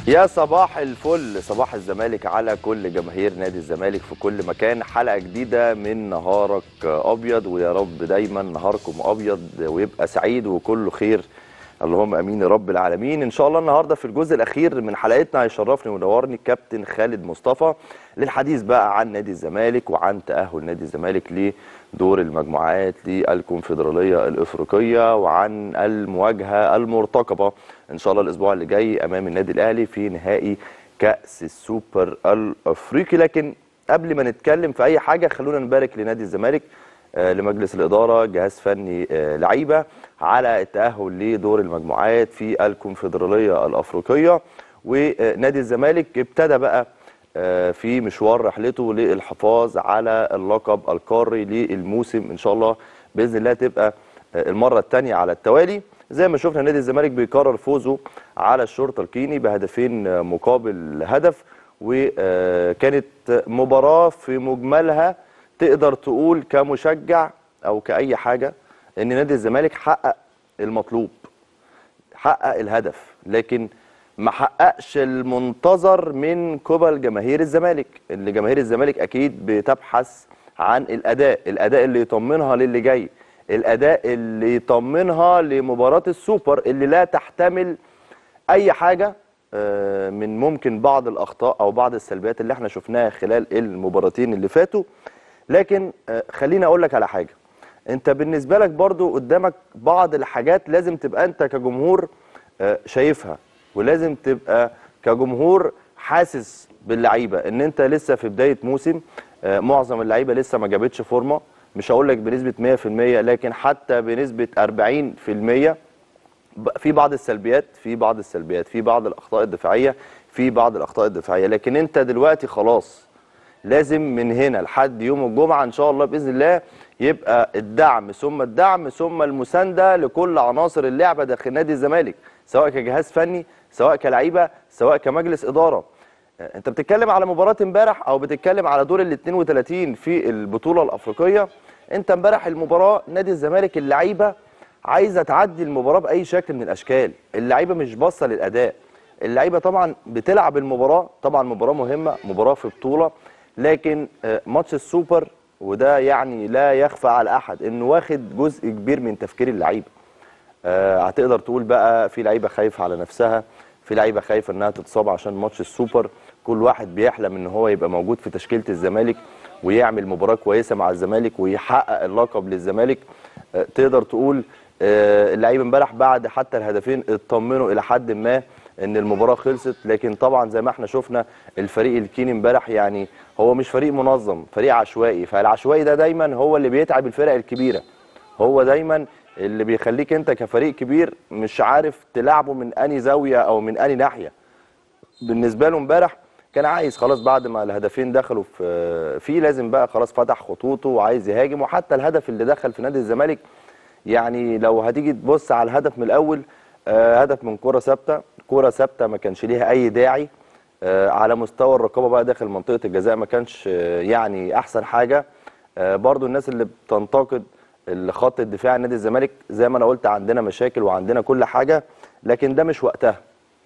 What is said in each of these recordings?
يا صباح الفل صباح الزمالك على كل جماهير نادي الزمالك في كل مكان حلقة جديدة من نهارك أبيض ويا رب دايما نهاركم أبيض ويبقى سعيد وكله خير اللهم امين يا رب العالمين ان شاء الله النهارده في الجزء الاخير من حلقتنا هيشرفني وينورني كابتن خالد مصطفى للحديث بقى عن نادي الزمالك وعن تاهل نادي الزمالك لدور المجموعات للكونفدراليه الافريقيه وعن المواجهه المرتقبه ان شاء الله الاسبوع اللي جاي امام النادي الاهلي في نهائي كاس السوبر الافريقي لكن قبل ما نتكلم في اي حاجه خلونا نبارك لنادي الزمالك آه، لمجلس الإدارة جهاز فني آه، لعيبة على التأهل لدور المجموعات في الكونفدرالية الأفريقية ونادي الزمالك ابتدى بقى آه، في مشوار رحلته للحفاظ على اللقب القاري للموسم إن شاء الله بإذن الله تبقى آه، المرة الثانية على التوالي زي ما شفنا نادي الزمالك بيقرر فوزه على الشرطة الكيني بهدفين آه، مقابل هدف وكانت مباراة في مجملها تقدر تقول كمشجع او كاي حاجه ان نادي الزمالك حقق المطلوب حقق الهدف لكن ما حققش المنتظر من قبل جماهير الزمالك اللي جماهير الزمالك اكيد بتبحث عن الاداء الاداء اللي يطمنها للي جاي الاداء اللي يطمنها لمباراه السوبر اللي لا تحتمل اي حاجه آه، من ممكن بعض الاخطاء او بعض السلبيات اللي احنا شفناها خلال المباراتين اللي فاتوا لكن آه، خليني اقول لك على حاجه انت بالنسبه لك برضو قدامك بعض الحاجات لازم تبقى انت كجمهور آه، شايفها ولازم تبقى كجمهور حاسس باللعيبه ان انت لسه في بدايه موسم آه، معظم اللعيبه لسه ما جابتش فورمه مش هقول لك بنسبه 100% لكن حتى بنسبه 40% ب- في بعض السلبيات في بعض السلبيات في بعض الاخطاء الدفاعيه في بعض الاخطاء الدفاعيه لكن انت دلوقتي خلاص لازم من هنا لحد يوم الجمعه ان شاء الله باذن الله يبقى الدعم ثم الدعم ثم المسانده لكل عناصر اللعبه داخل نادي الزمالك سواء كجهاز فني سواء كلعيبه سواء كمجلس اداره آه، انت بتتكلم على مباراه امبارح او بتتكلم على دور ال 32 في البطوله الافريقيه انت امبارح المباراه نادي الزمالك اللعيبه عايزه تعدي المباراه باي شكل من الاشكال اللعيبه مش باصه للاداء اللعيبه طبعا بتلعب المباراه طبعا مباراه مهمه مباراه في بطوله لكن آه، ماتش السوبر وده يعني لا يخفى على احد انه واخد جزء كبير من تفكير اللعيبه آه، هتقدر تقول بقى في لعيبه خايفه على نفسها في لعيبه خايفه انها تتصاب عشان ماتش السوبر كل واحد بيحلم ان هو يبقى موجود في تشكيله الزمالك ويعمل مباراه كويسه مع الزمالك ويحقق اللقب للزمالك آه، تقدر تقول آه، اللعيبه امبارح بعد حتى الهدفين اطمنوا الى حد ما ان المباراه خلصت لكن طبعا زي ما احنا شفنا الفريق الكيني امبارح يعني هو مش فريق منظم فريق عشوائي فالعشوائي ده دايما هو اللي بيتعب الفرق الكبيره هو دايما اللي بيخليك انت كفريق كبير مش عارف تلعبه من اني زاويه او من اني ناحيه بالنسبه له امبارح كان عايز خلاص بعد ما الهدفين دخلوا في فيه لازم بقى خلاص فتح خطوطه وعايز يهاجم وحتى الهدف اللي دخل في نادي الزمالك يعني لو هتيجي تبص على الهدف من الاول آه، هدف من كره ثابته كره ثابته ما كانش ليها اي داعي آه، على مستوى الرقابه بقى داخل منطقه الجزاء ما كانش آه، يعني احسن حاجه آه، برضو الناس اللي بتنتقد الخط الدفاعي نادي الزمالك زي ما انا قلت عندنا مشاكل وعندنا كل حاجه لكن ده مش وقتها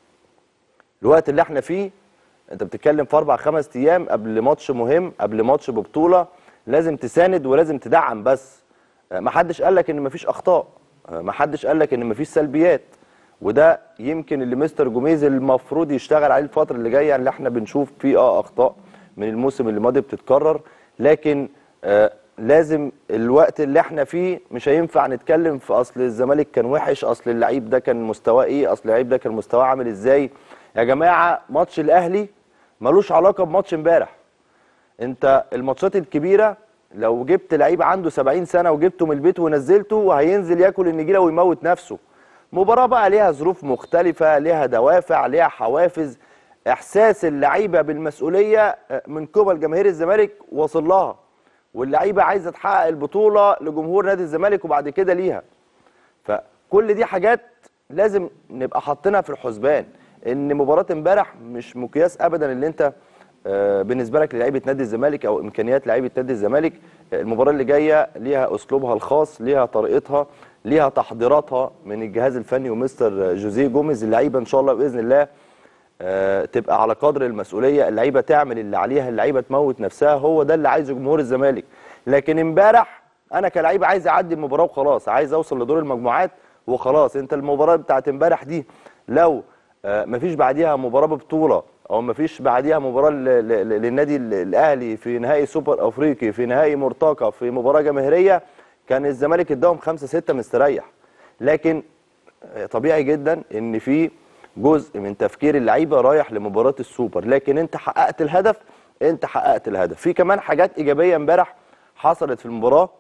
الوقت اللي احنا فيه انت بتتكلم في اربع خمس ايام قبل ماتش مهم قبل ماتش ببطوله لازم تساند ولازم تدعم بس آه، محدش قال لك ان مفيش اخطاء آه، محدش قال لك ان مفيش سلبيات وده يمكن اللي مستر جوميز المفروض يشتغل عليه الفتره اللي جايه اللي احنا بنشوف فيه اه اخطاء من الموسم اللي ماضي بتتكرر لكن آه لازم الوقت اللي احنا فيه مش هينفع نتكلم في اصل الزمالك كان وحش اصل اللعيب ده كان مستواه ايه اصل اللعيب ده كان مستواه عامل ازاي يا جماعه ماتش الاهلي ملوش علاقه بماتش امبارح انت الماتشات الكبيره لو جبت لعيب عنده 70 سنه وجبته من البيت ونزلته هينزل ياكل النجيله ويموت نفسه مباراه بقى ليها ظروف مختلفه ليها دوافع ليها حوافز احساس اللعيبه بالمسؤوليه من قبل جماهير الزمالك واصل لها واللعيبه عايزه تحقق البطوله لجمهور نادي الزمالك وبعد كده ليها فكل دي حاجات لازم نبقى حاطينها في الحسبان ان مباراه امبارح مش مقياس ابدا اللي انت آه، بالنسبه لك للعيبه نادي الزمالك او امكانيات لعيبه نادي الزمالك آه، المباراه اللي جايه ليها اسلوبها الخاص ليها طريقتها ليها تحضيراتها من الجهاز الفني ومستر جوزيه جوميز اللعيبه ان شاء الله باذن الله آه، تبقى على قدر المسؤوليه اللعيبه تعمل اللي عليها اللعيبه تموت نفسها هو ده اللي عايزه جمهور الزمالك لكن امبارح انا كلعيب عايز اعدي المباراه وخلاص عايز اوصل لدور المجموعات وخلاص انت المباراه بتاعت امبارح دي لو آه، مفيش بعديها مباراه ببطوله او مفيش بعديها مباراه ل- ل- للنادي ال- الاهلي في نهائي سوبر افريقي في نهائي مرتقى في مباراه جماهيريه كان الزمالك اداهم 5 6 مستريح لكن آه، طبيعي جدا ان في جزء من تفكير اللعيبه رايح لمباراه السوبر لكن انت حققت الهدف انت حققت الهدف في كمان حاجات ايجابيه امبارح حصلت في المباراه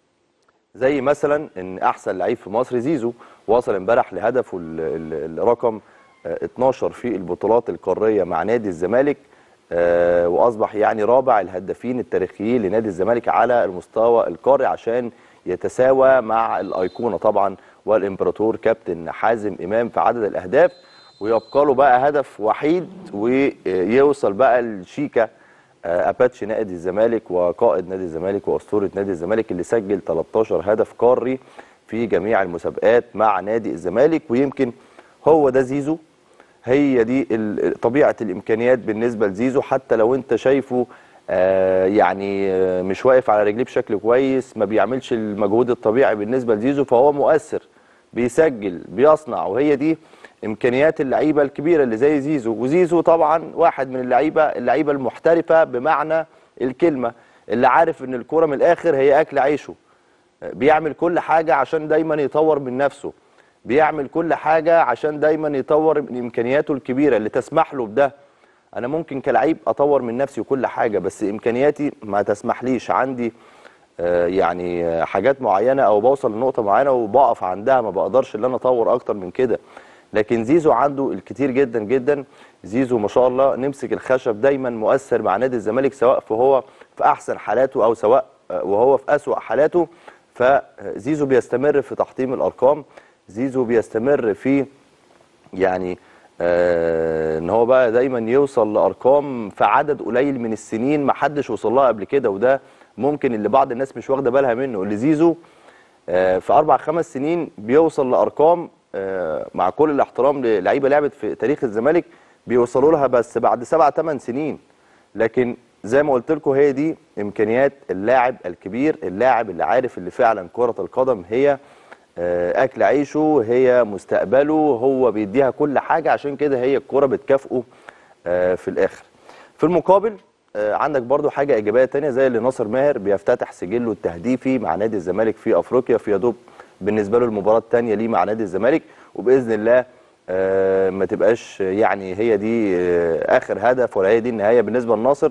زي مثلا ان احسن لعيب في مصر زيزو وصل امبارح لهدفه ال- ال- الرقم آه، 12 في البطولات القاريه مع نادي الزمالك آه، واصبح يعني رابع الهدافين التاريخيين لنادي الزمالك على المستوى القاري عشان يتساوى مع الايقونه طبعا والامبراطور كابتن حازم امام في عدد الاهداف ويبقى له بقى هدف وحيد ويوصل بقى لشيكا آه، اباتشي نادي الزمالك وقائد نادي الزمالك واسطوره نادي الزمالك اللي سجل 13 هدف قاري في جميع المسابقات مع نادي الزمالك ويمكن هو ده زيزو هي دي ال- طبيعه الامكانيات بالنسبه لزيزو حتى لو انت شايفه آه، يعني آه، مش واقف على رجليه بشكل كويس ما بيعملش المجهود الطبيعي بالنسبه لزيزو فهو مؤثر بيسجل بيصنع وهي دي امكانيات اللعيبه الكبيره اللي زي زيزو وزيزو طبعا واحد من اللعيبه اللعيبه المحترفه بمعنى الكلمه اللي عارف ان الكوره من الاخر هي اكل عيشه بيعمل كل حاجه عشان دايما يطور من نفسه بيعمل كل حاجه عشان دايما يطور من امكانياته الكبيره اللي تسمح له بده انا ممكن كلعيب اطور من نفسي وكل حاجه بس امكانياتي ما تسمحليش عندي آه، يعني آه، حاجات معينه او بوصل لنقطه معينه وبقف عندها ما بقدرش ان انا اطور اكتر من كده لكن زيزو عنده الكتير جدا جدا زيزو ما شاء الله نمسك الخشب دايما مؤثر مع نادي الزمالك سواء فهو في احسن حالاته او سواء آه، وهو في اسوأ حالاته فزيزو بيستمر في تحطيم الارقام زيزو بيستمر في يعني آه ان هو بقى دايما يوصل لارقام في عدد قليل من السنين ما حدش وصل لها قبل كده وده ممكن اللي بعض الناس مش واخده بالها منه اللي زيزو آه في اربع خمس سنين بيوصل لارقام آه مع كل الاحترام للعيبه لعبت في تاريخ الزمالك بيوصلوا لها بس بعد سبع ثمان سنين لكن زي ما قلت لكم هي دي امكانيات اللاعب الكبير اللاعب اللي عارف اللي فعلا كره القدم هي آه، اكل عيشه هي مستقبله هو بيديها كل حاجه عشان كده هي الكوره بتكافئه آه، في الاخر في المقابل آه، عندك برضو حاجه ايجابيه تانية زي اللي ناصر ماهر بيفتتح سجله التهديفي مع نادي الزمالك في افريقيا في يدوب بالنسبه له المباراه الثانيه ليه مع نادي الزمالك وباذن الله آه، ما تبقاش يعني هي دي آه، اخر هدف ولا هي دي النهايه بالنسبه لناصر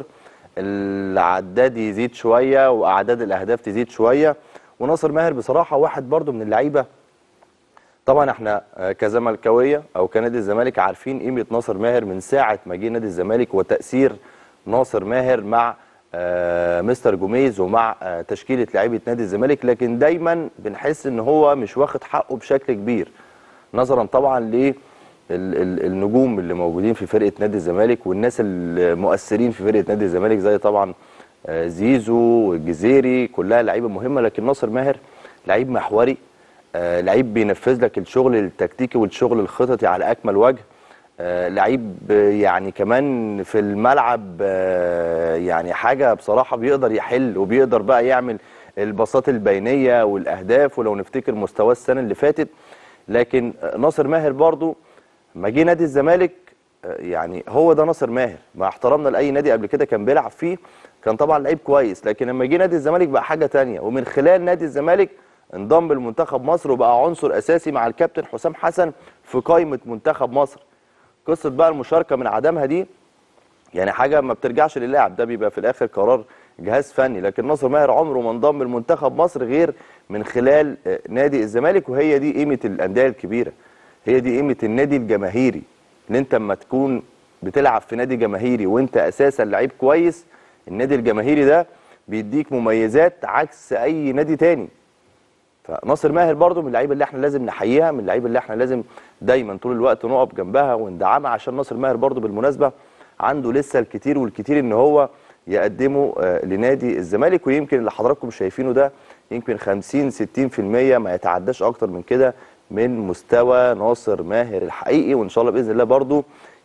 العداد يزيد شويه واعداد الاهداف تزيد شويه وناصر ماهر بصراحه واحد برضو من اللعيبه طبعا احنا آه، كزملكاويه او كنادي الزمالك عارفين قيمه ناصر ماهر من ساعه ما جه نادي الزمالك وتاثير ناصر ماهر مع آه، مستر جوميز ومع آه، تشكيله لعيبه نادي الزمالك لكن دايما بنحس ان هو مش واخد حقه بشكل كبير نظرا طبعا ل ال- ال- النجوم اللي موجودين في فرقه نادي الزمالك والناس المؤثرين في فرقه نادي الزمالك زي طبعا آه، زيزو والجزيري كلها لعيبه مهمه لكن ناصر ماهر لعيب محوري آه، لعيب بينفذ لك الشغل التكتيكي والشغل الخططي على اكمل وجه آه، لعيب آه، يعني كمان في الملعب آه، يعني حاجه بصراحه بيقدر يحل وبيقدر بقى يعمل الباصات البينيه والاهداف ولو نفتكر مستواه السنه اللي فاتت لكن آه، ناصر ماهر برضو ما جه نادي الزمالك آه، يعني هو ده ناصر ماهر مع احترامنا لاي نادي قبل كده كان بيلعب فيه كان طبعا لعيب كويس لكن لما جه نادي الزمالك بقى حاجه تانية ومن خلال نادي الزمالك انضم لمنتخب مصر وبقى عنصر اساسي مع الكابتن حسام حسن في قائمه منتخب مصر قصه بقى المشاركه من عدمها دي يعني حاجه ما بترجعش للاعب ده بيبقى في الاخر قرار جهاز فني لكن ناصر ماهر عمره ما انضم لمنتخب مصر غير من خلال آه، نادي الزمالك وهي دي قيمه الانديه الكبيره هي دي قيمه النادي الجماهيري ان انت اما تكون بتلعب في نادي جماهيري وانت اساسا لعيب كويس النادي الجماهيري ده بيديك مميزات عكس اي نادي تاني فناصر ماهر برضو من اللعيبه اللي احنا لازم نحييها من اللعيبه اللي احنا لازم دايما طول الوقت نقف جنبها وندعمها عشان ناصر ماهر برضو بالمناسبه عنده لسه الكتير والكتير ان هو يقدمه آه، لنادي الزمالك ويمكن اللي حضراتكم شايفينه ده يمكن 50 60% ما يتعداش اكتر من كده من مستوى ناصر ماهر الحقيقي وان شاء الله باذن الله برضو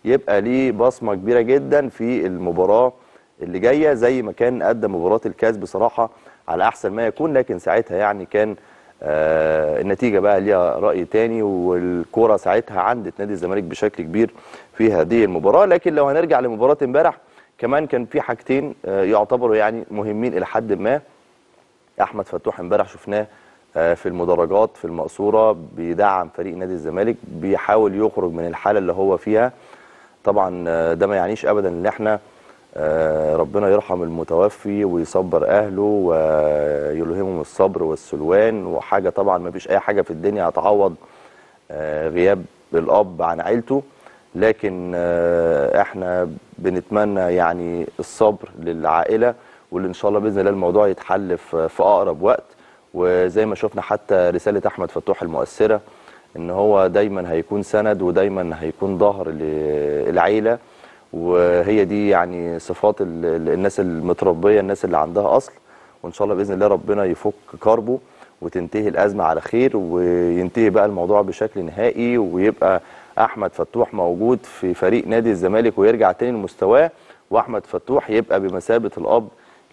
يبقى ليه بصمه كبيره جدا في المباراه اللي جايه زي ما كان قدم مباراه الكاس بصراحه على احسن ما يكون لكن ساعتها يعني كان آه النتيجه بقى ليها راي تاني والكره ساعتها عندت نادي الزمالك بشكل كبير في هذه المباراه لكن لو هنرجع لمباراه امبارح كمان كان في حاجتين آه يعتبروا يعني مهمين الى حد ما احمد فتوح امبارح شفناه آه في المدرجات في المقصوره بيدعم فريق نادي الزمالك بيحاول يخرج من الحاله اللي هو فيها طبعا آه ده ما يعنيش ابدا ان احنا آه ربنا يرحم المتوفي ويصبر اهله ويلهمهم الصبر والسلوان وحاجه طبعا ما فيش اي حاجه في الدنيا هتعوض آه غياب الاب عن عيلته لكن آه احنا بنتمنى يعني الصبر للعائله واللي ان شاء الله باذن الله الموضوع يتحل في في اقرب وقت وزي ما شفنا حتى رساله احمد فتوح المؤثره ان هو دايما هيكون سند ودايما هيكون ظهر للعيله وهي دي يعني صفات الناس المتربيه الناس اللي عندها اصل وان شاء الله باذن الله ربنا يفك كربه وتنتهي الازمه على خير وينتهي بقى الموضوع بشكل نهائي ويبقى احمد فتوح موجود في فريق نادي الزمالك ويرجع تاني لمستواه واحمد فتوح يبقى بمثابه الاب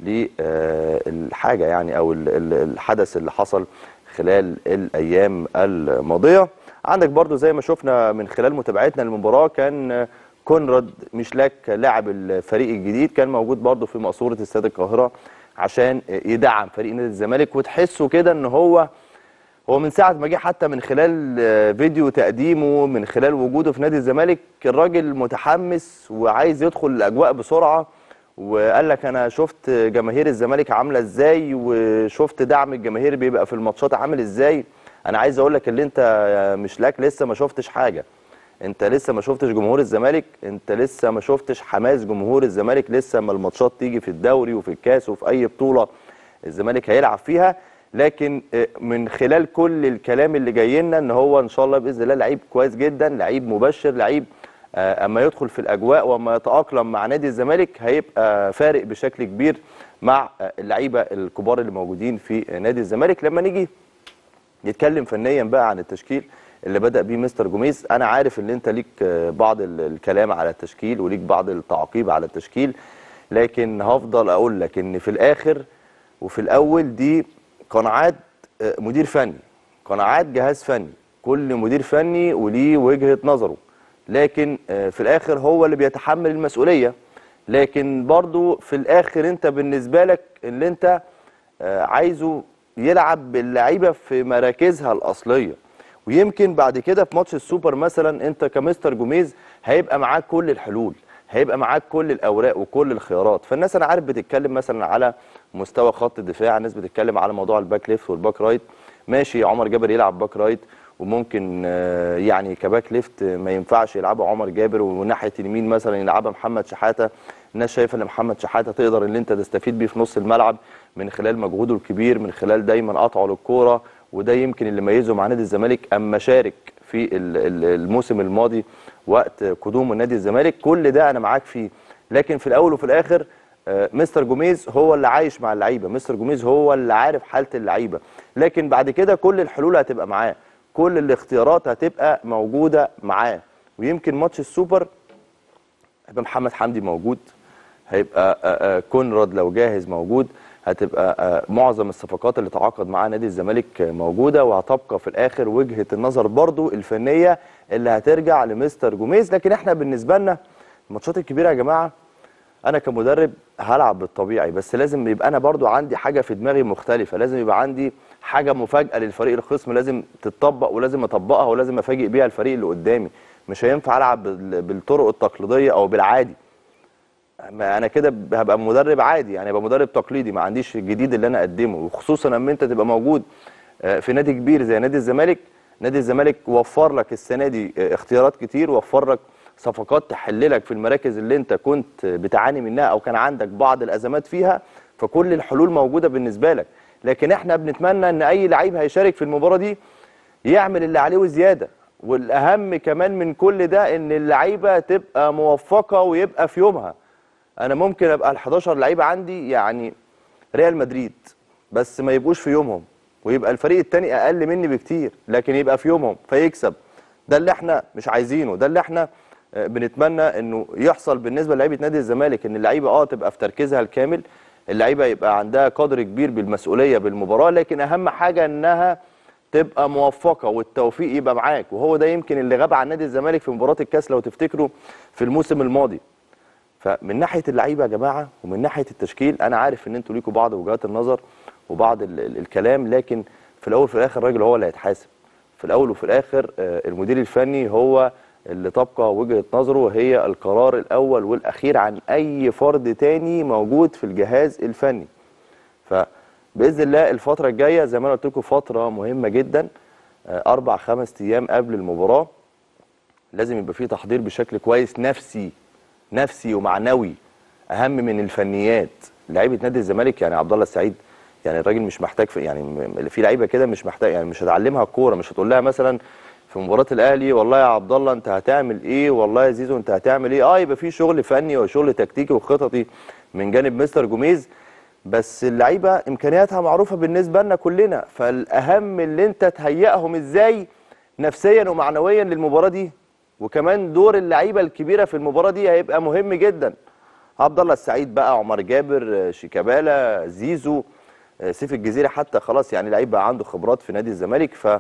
للحاجه يعني او الحدث اللي حصل خلال الايام الماضيه عندك برضو زي ما شفنا من خلال متابعتنا للمباراه كان كونراد مشلاك لاعب الفريق الجديد كان موجود برضه في مقصوره استاد القاهره عشان يدعم فريق نادي الزمالك وتحسه كده ان هو هو من ساعه ما جه حتى من خلال فيديو تقديمه من خلال وجوده في نادي الزمالك الراجل متحمس وعايز يدخل الاجواء بسرعه وقال لك انا شفت جماهير الزمالك عامله ازاي وشفت دعم الجماهير بيبقى في الماتشات عامل ازاي انا عايز اقول لك اللي انت يا مشلاك لسه ما شفتش حاجه انت لسه ما شفتش جمهور الزمالك انت لسه ما شفتش حماس جمهور الزمالك لسه ما الماتشات تيجي في الدوري وفي الكاس وفي اي بطوله الزمالك هيلعب فيها لكن من خلال كل الكلام اللي جاي لنا ان هو ان شاء الله باذن الله لعيب كويس جدا لعيب مبشر لعيب اما يدخل في الاجواء واما يتاقلم مع نادي الزمالك هيبقى فارق بشكل كبير مع اللعيبه الكبار اللي موجودين في نادي الزمالك لما نيجي نتكلم فنيا بقى عن التشكيل اللي بدا بيه مستر جوميز انا عارف ان انت ليك بعض الكلام على التشكيل وليك بعض التعقيب على التشكيل لكن هفضل اقول لك ان في الاخر وفي الاول دي قناعات مدير فني قناعات جهاز فني كل مدير فني وليه وجهه نظره لكن في الاخر هو اللي بيتحمل المسؤوليه لكن برضو في الاخر انت بالنسبه لك اللي انت عايزه يلعب باللعيبه في مراكزها الاصليه ويمكن بعد كده في ماتش السوبر مثلا انت كمستر جوميز هيبقى معاك كل الحلول هيبقى معاك كل الاوراق وكل الخيارات فالناس انا عارف بتتكلم مثلا على مستوى خط الدفاع الناس بتتكلم على موضوع الباك ليفت والباك رايت ماشي عمر جابر يلعب باك رايت وممكن يعني كباك ليفت ما ينفعش يلعبها عمر جابر وناحيه اليمين مثلا يلعبها محمد شحاته الناس شايفه ان محمد شحاته تقدر ان انت تستفيد بيه في نص الملعب من خلال مجهوده الكبير من خلال دايما قطعه للكوره وده يمكن اللي ميزه مع نادي الزمالك اما شارك في الموسم الماضي وقت قدومه نادي الزمالك كل ده انا معاك فيه لكن في الاول وفي الاخر مستر جوميز هو اللي عايش مع اللعيبه مستر جوميز هو اللي عارف حاله اللعيبه لكن بعد كده كل الحلول هتبقى معاه كل الاختيارات هتبقى موجوده معاه ويمكن ماتش السوبر هيبقى محمد حمدي موجود هيبقى كونراد لو جاهز موجود هتبقى معظم الصفقات اللي تعاقد معاها نادي الزمالك موجوده وهتبقى في الاخر وجهه النظر برضو الفنيه اللي هترجع لمستر جوميز لكن احنا بالنسبه لنا الماتشات الكبيره يا جماعه انا كمدرب هلعب بالطبيعي بس لازم يبقى انا برضو عندي حاجه في دماغي مختلفه لازم يبقى عندي حاجه مفاجاه للفريق الخصم لازم تتطبق ولازم اطبقها ولازم افاجئ بيها الفريق اللي قدامي مش هينفع العب بالطرق التقليديه او بالعادي انا كده هبقى مدرب عادي يعني هبقى مدرب تقليدي ما عنديش الجديد اللي انا اقدمه وخصوصا لما انت تبقى موجود في نادي كبير زي نادي الزمالك نادي الزمالك وفر لك السنه دي اختيارات كتير وفر لك صفقات تحل لك في المراكز اللي انت كنت بتعاني منها او كان عندك بعض الازمات فيها فكل الحلول موجوده بالنسبه لك لكن احنا بنتمنى ان اي لعيب هيشارك في المباراه دي يعمل اللي عليه وزياده والاهم كمان من كل ده ان اللعيبه تبقى موفقه ويبقى في يومها انا ممكن ابقى ال11 لعيبه عندي يعني ريال مدريد بس ما يبقوش في يومهم ويبقى الفريق الثاني اقل مني بكتير لكن يبقى في يومهم فيكسب ده اللي احنا مش عايزينه ده اللي احنا آه، بنتمنى انه يحصل بالنسبه للعيبه نادي الزمالك ان اللعيبه اه تبقى في تركيزها الكامل اللعيبه يبقى عندها قدر كبير بالمسؤوليه بالمباراه لكن اهم حاجه انها تبقى موفقه والتوفيق يبقى معاك وهو ده يمكن اللي غاب عن نادي الزمالك في مباراه الكاس لو تفتكروا في الموسم الماضي فمن ناحيه اللعيبه يا جماعه ومن ناحيه التشكيل انا عارف ان انتوا ليكوا بعض وجهات النظر وبعض ال ال الكلام لكن في الاول وفي الاخر الراجل هو اللي هيتحاسب في الاول وفي الاخر آه، المدير الفني هو اللي تبقى وجهه نظره هي القرار الاول والاخير عن اي فرد تاني موجود في الجهاز الفني فباذن الله الفتره الجايه زي ما انا قلت لكم فتره مهمه جدا آه، اربع خمس ايام قبل المباراه لازم يبقى فيه تحضير بشكل كويس نفسي نفسي ومعنوي اهم من الفنيات لعيبه نادي الزمالك يعني عبد الله السعيد يعني الراجل مش محتاج في يعني م- في لعيبه كده مش محتاج يعني مش هتعلمها الكوره مش هتقول لها مثلا في مباراه الاهلي والله يا عبد الله انت هتعمل ايه والله يا زيزو انت هتعمل ايه اه يبقى في شغل فني وشغل تكتيكي وخططي من جانب مستر جوميز بس اللعيبه امكانياتها معروفه بالنسبه لنا كلنا فالاهم اللي انت تهيئهم ازاي نفسيا ومعنويا للمباراه دي وكمان دور اللعيبه الكبيره في المباراه دي هيبقى مهم جدا عبد الله السعيد بقى عمر جابر آه، شيكابالا زيزو آه، سيف الجزيره حتى خلاص يعني لعيب بقى عنده خبرات في نادي الزمالك ف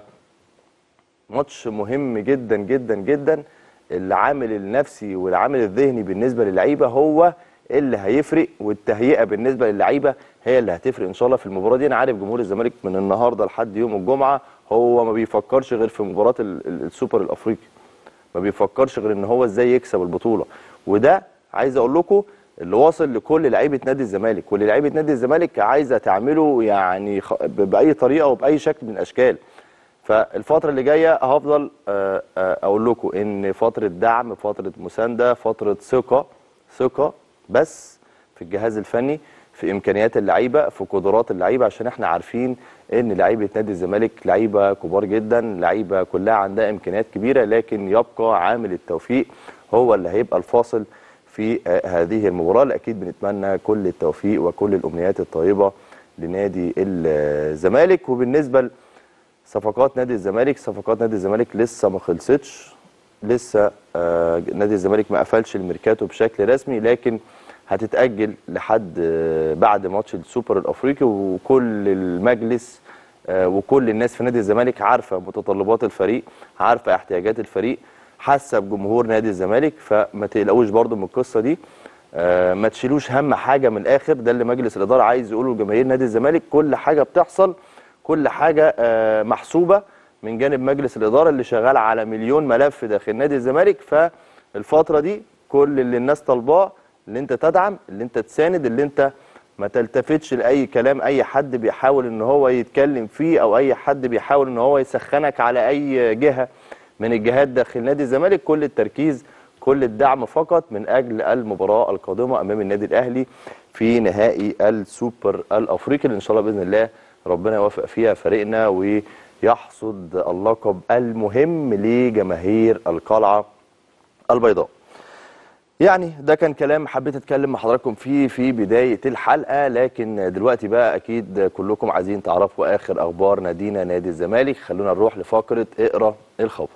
ماتش مهم جدا جدا جدا العامل النفسي والعامل الذهني بالنسبه للعيبه هو اللي هيفرق والتهيئه بالنسبه للعيبه هي اللي هتفرق ان شاء الله في المباراه دي انا عارف جمهور الزمالك من النهارده لحد يوم الجمعه هو ما بيفكرش غير في مباراه ال- ال- السوبر الافريقي ما بيفكرش غير ان هو ازاي يكسب البطوله وده عايز اقول لكم اللي واصل لكل لعيبه نادي الزمالك واللي لعيبه نادي الزمالك عايزه تعمله يعني خ- ب- باي طريقه وباي شكل من الاشكال فالفتره اللي جايه هفضل آه، آه، اقول لكم ان فتره دعم فتره مسانده فتره ثقه ثقه بس في الجهاز الفني في امكانيات اللعيبه في قدرات اللعيبه عشان احنا عارفين ان لعيبه نادي الزمالك لعيبه كبار جدا لعيبه كلها عندها امكانيات كبيره لكن يبقى عامل التوفيق هو اللي هيبقى الفاصل في آه، هذه المباراه اللي اكيد بنتمنى كل التوفيق وكل الامنيات الطيبه لنادي الزمالك وبالنسبه صفقات نادي الزمالك صفقات نادي الزمالك لسه ما خلصتش لسه آه، نادي الزمالك ما قفلش الميركاتو بشكل رسمي لكن هتتأجل لحد آه، بعد ماتش السوبر الافريقي وكل المجلس آه، وكل الناس في نادي الزمالك عارفه متطلبات الفريق عارفه احتياجات الفريق حاسه بجمهور نادي الزمالك فما تقلقوش برضو من القصه دي آه، ما تشيلوش هم حاجه من الاخر ده اللي مجلس الاداره عايز يقوله لجماهير نادي الزمالك كل حاجه بتحصل كل حاجه آه، محسوبه من جانب مجلس الاداره اللي شغال على مليون ملف داخل نادي الزمالك فالفتره دي كل اللي الناس طالباه اللي انت تدعم اللي انت تساند اللي انت ما تلتفتش لاي كلام اي حد بيحاول ان هو يتكلم فيه او اي حد بيحاول ان هو يسخنك على اي جهه من الجهات داخل نادي الزمالك كل التركيز كل الدعم فقط من اجل المباراه القادمه امام النادي الاهلي في نهائي السوبر الافريقي اللي ان شاء الله باذن الله ربنا يوفق فيها فريقنا ويحصد اللقب المهم لجماهير القلعه البيضاء. يعني ده كان كلام حبيت اتكلم مع حضراتكم فيه في بدايه الحلقه لكن دلوقتي بقى اكيد كلكم عايزين تعرفوا اخر اخبار نادينا نادي الزمالك خلونا نروح لفقره اقرا الخبر.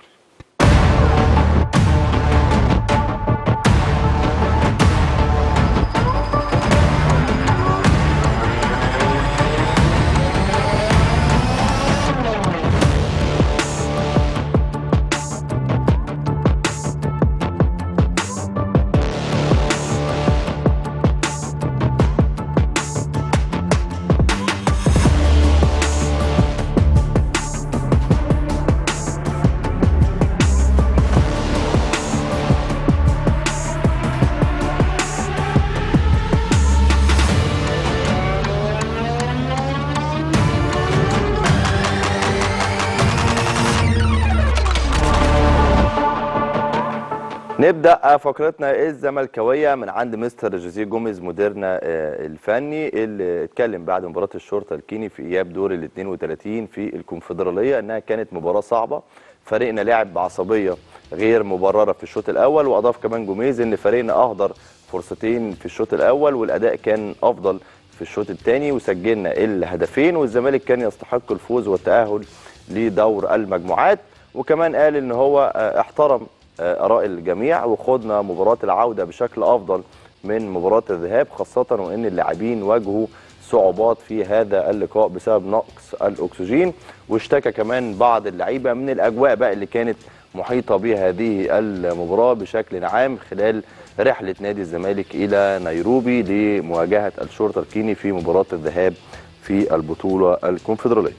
نبدا فقرتنا الزملكاويه من عند مستر جوزيه جوميز مديرنا آه، الفني اللي اتكلم بعد مباراه الشرطه الكيني في اياب دور ال 32 في الكونفدراليه انها كانت مباراه صعبه فريقنا لعب بعصبيه غير مبرره في الشوط الاول واضاف كمان جوميز ان فريقنا اهدر فرصتين في الشوط الاول والاداء كان افضل في الشوط الثاني وسجلنا الهدفين والزمالك كان يستحق الفوز والتاهل لدور المجموعات وكمان قال ان هو آه، احترم آه، اراء الجميع وخضنا مباراه العوده بشكل افضل من مباراه الذهاب خاصه وان اللاعبين واجهوا صعوبات في هذا اللقاء بسبب نقص الاكسجين واشتكى كمان بعض اللعيبه من الاجواء بقى اللي كانت محيطه بهذه المباراه بشكل عام خلال رحله نادي الزمالك الى نيروبي لمواجهه الشرطه الكيني في مباراه الذهاب في البطوله الكونفدراليه.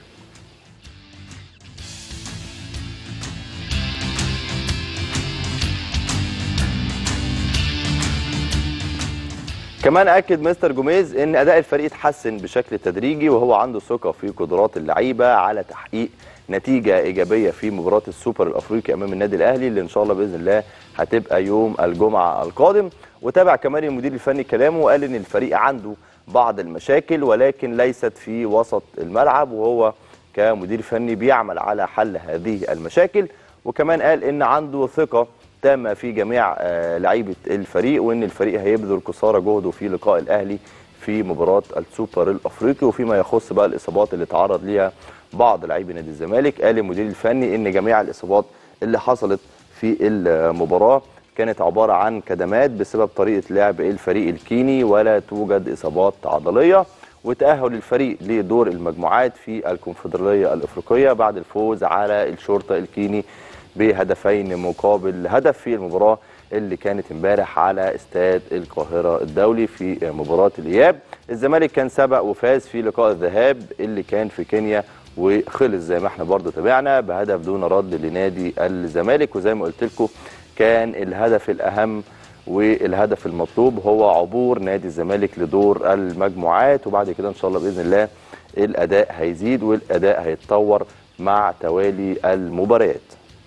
كمان اكد مستر جوميز ان اداء الفريق اتحسن بشكل تدريجي وهو عنده ثقه في قدرات اللعيبه على تحقيق نتيجه ايجابيه في مباراه السوبر الافريقي امام النادي الاهلي اللي ان شاء الله باذن الله هتبقى يوم الجمعه القادم وتابع كمان المدير الفني كلامه وقال ان الفريق عنده بعض المشاكل ولكن ليست في وسط الملعب وهو كمدير فني بيعمل على حل هذه المشاكل وكمان قال ان عنده ثقه تامه في جميع آه، لعيبه الفريق وان الفريق هيبذل قصارى جهده في لقاء الاهلي في مباراه السوبر الافريقي وفيما يخص بقى الاصابات اللي تعرض ليها بعض لاعبي نادي الزمالك قال المدير الفني ان جميع الاصابات اللي حصلت في المباراه كانت عباره عن كدمات بسبب طريقه لعب الفريق الكيني ولا توجد اصابات عضليه وتاهل الفريق لدور المجموعات في الكونفدراليه الافريقيه بعد الفوز على الشرطه الكيني بهدفين مقابل هدف في المباراه اللي كانت امبارح على استاد القاهره الدولي في مباراه الاياب الزمالك كان سبق وفاز في لقاء الذهاب اللي كان في كينيا وخلص زي ما احنا برضو تابعنا بهدف دون رد لنادي الزمالك وزي ما قلت لكم كان الهدف الاهم والهدف المطلوب هو عبور نادي الزمالك لدور المجموعات وبعد كده ان شاء الله باذن الله الاداء هيزيد والاداء هيتطور مع توالي المباريات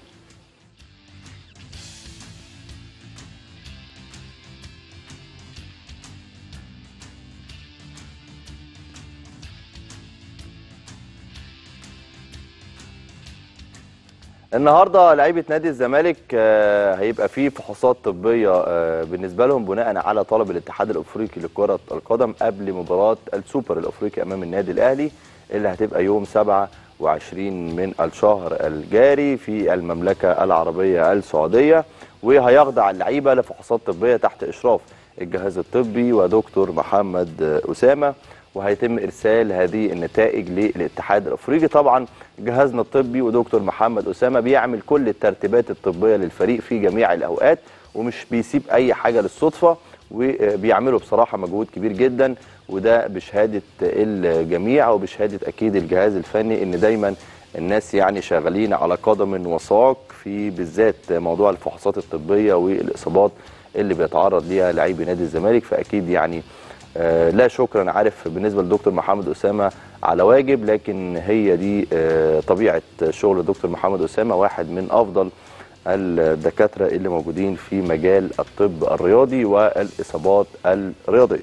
النهارده لعيبه نادي الزمالك آه، هيبقى فيه فحوصات طبيه آه، بالنسبه لهم بناء على طلب الاتحاد الافريقي لكره القدم قبل مباراه السوبر الافريقي امام النادي الاهلي اللي هتبقى يوم 27 من الشهر الجاري في المملكه العربيه السعوديه وهيخضع اللعيبه لفحوصات طبيه تحت اشراف الجهاز الطبي ودكتور محمد اسامه وهيتم ارسال هذه النتائج للاتحاد الافريقي طبعا جهازنا الطبي ودكتور محمد اسامه بيعمل كل الترتيبات الطبيه للفريق في جميع الاوقات ومش بيسيب اي حاجه للصدفه وبيعملوا بصراحه مجهود كبير جدا وده بشهاده الجميع وبشهاده اكيد الجهاز الفني ان دايما الناس يعني شغالين على قدم وساق في بالذات موضوع الفحوصات الطبيه والاصابات اللي بيتعرض ليها لاعبي نادي الزمالك فاكيد يعني آه، لا شكرا انا عارف بالنسبه لدكتور محمد اسامه على واجب لكن هي دي آه، طبيعه شغل دكتور محمد اسامه واحد من افضل الدكاتره اللي موجودين في مجال الطب الرياضي والاصابات الرياضيه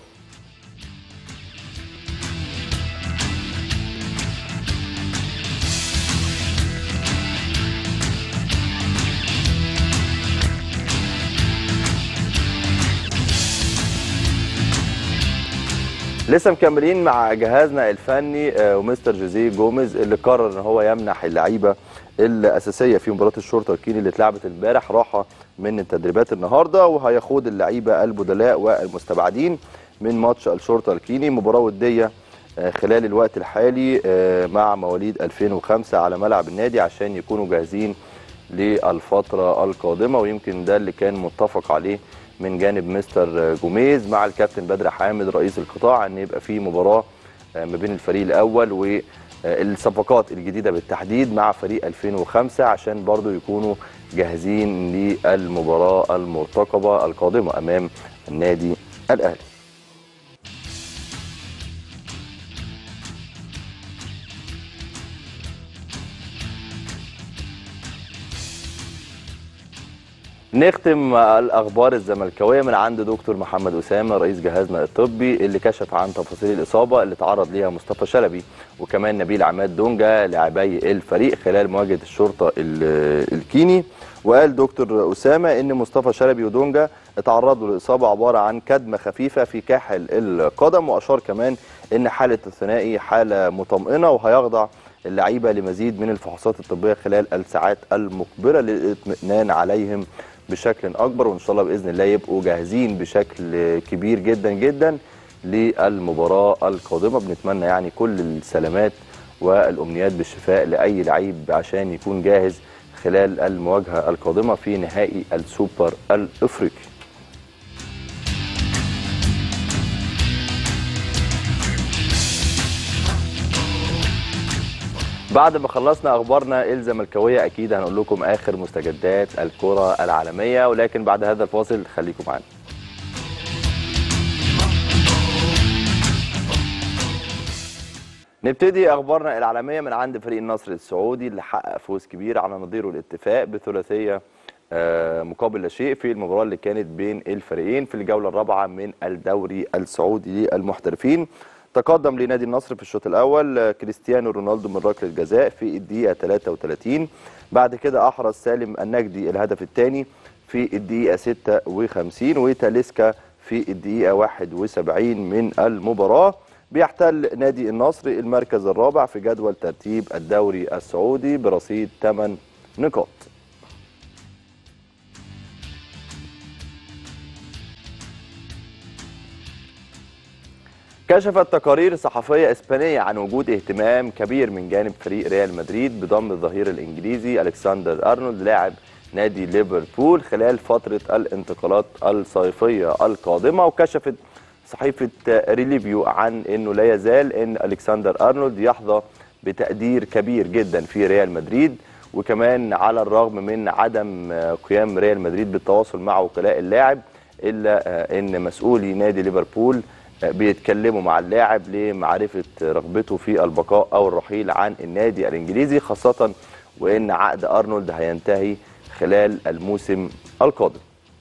لسه مكملين مع جهازنا الفني آه، ومستر جوزيه جوميز اللي قرر ان هو يمنح اللعيبه الاساسيه في مباراه الشرطه الكيني اللي اتلعبت امبارح راحه من التدريبات النهارده وهيخوض اللعيبه البدلاء والمستبعدين من ماتش الشرطه الكيني مباراه وديه آه، خلال الوقت الحالي آه، مع مواليد 2005 على ملعب النادي عشان يكونوا جاهزين للفتره القادمه ويمكن ده اللي كان متفق عليه من جانب مستر جوميز مع الكابتن بدر حامد رئيس القطاع ان يبقى في مباراه آه، ما بين الفريق الاول والصفقات الجديده بالتحديد مع فريق 2005 عشان برضو يكونوا جاهزين للمباراه المرتقبه القادمه امام النادي الاهلي نختم الاخبار الزملكاويه من عند دكتور محمد اسامه رئيس جهازنا الطبي اللي كشف عن تفاصيل الاصابه اللي تعرض ليها مصطفى شلبي وكمان نبيل عماد دونجا لاعبي الفريق خلال مواجهه الشرطه ال- الكيني وقال دكتور اسامه ان مصطفى شلبي ودونجا اتعرضوا لاصابه عباره عن كدمه خفيفه في كاحل القدم واشار كمان ان حاله الثنائي حاله مطمئنه وهيخضع اللعيبه لمزيد من الفحوصات الطبيه خلال الساعات المقبله للاطمئنان عليهم بشكل اكبر وان شاء الله باذن الله يبقوا جاهزين بشكل كبير جدا جدا للمباراه القادمه بنتمنى يعني كل السلامات والامنيات بالشفاء لاي لعيب عشان يكون جاهز خلال المواجهه القادمه في نهائي السوبر الافريقي بعد ما خلصنا اخبارنا الزملكاويه اكيد هنقول لكم اخر مستجدات الكره العالميه ولكن بعد هذا الفاصل خليكم معانا نبتدي اخبارنا العالميه من عند فريق النصر السعودي اللي حقق فوز كبير على نظيره الاتفاق بثلاثيه آه، مقابل لا شيء في المباراه اللي كانت بين الفريقين في الجوله الرابعه من الدوري السعودي للمحترفين تقدم لنادي النصر في الشوط الاول آه، كريستيانو رونالدو من ركله جزاء في الدقيقه 33 بعد كده احرز سالم النجدي الهدف الثاني في الدقيقه 56 وتاليسكا في الدقيقه 71 من المباراه بيحتل نادي النصر المركز الرابع في جدول ترتيب الدوري السعودي برصيد 8 نقاط كشفت تقارير صحفية إسبانية عن وجود اهتمام كبير من جانب فريق ريال مدريد بضم الظهير الإنجليزي ألكسندر أرنولد لاعب نادي ليفربول خلال فترة الانتقالات الصيفية القادمة وكشفت صحيفة ريليفيو عن أنه لا يزال أن ألكسندر أرنولد يحظى بتقدير كبير جدا في ريال مدريد وكمان على الرغم من عدم قيام ريال مدريد بالتواصل مع وكلاء اللاعب إلا أن مسؤولي نادي ليفربول بيتكلموا مع اللاعب لمعرفة رغبته في البقاء أو الرحيل عن النادي الإنجليزي خاصة وأن عقد أرنولد هينتهي خلال الموسم القادم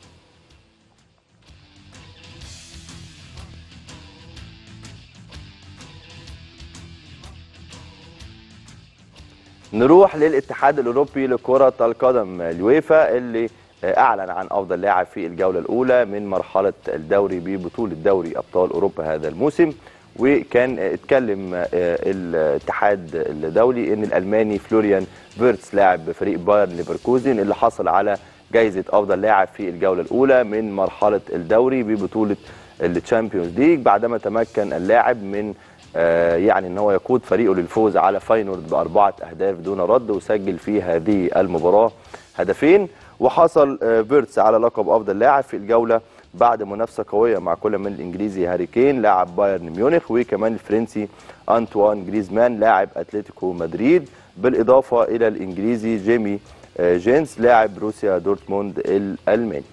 نروح للاتحاد الاوروبي لكره القدم اليويفا اللي اعلن عن افضل لاعب في الجوله الاولى من مرحله الدوري ببطوله دوري ابطال اوروبا هذا الموسم وكان اتكلم الاتحاد الدولي ان الالماني فلوريان فيرتس لاعب فريق بايرن ليفركوزن اللي حصل على جائزه افضل لاعب في الجوله الاولى من مرحله الدوري ببطوله التشامبيونز ليج بعدما تمكن اللاعب من يعني ان هو يقود فريقه للفوز على فاينورد باربعه اهداف دون رد وسجل في هذه المباراه هدفين وحصل فيرتس على لقب افضل لاعب في الجوله بعد منافسه قويه مع كل من الانجليزي هاري كين لاعب بايرن ميونخ وكمان الفرنسي انطوان جريزمان لاعب اتلتيكو مدريد بالاضافه الى الانجليزي جيمي جينز لاعب روسيا دورتموند الالماني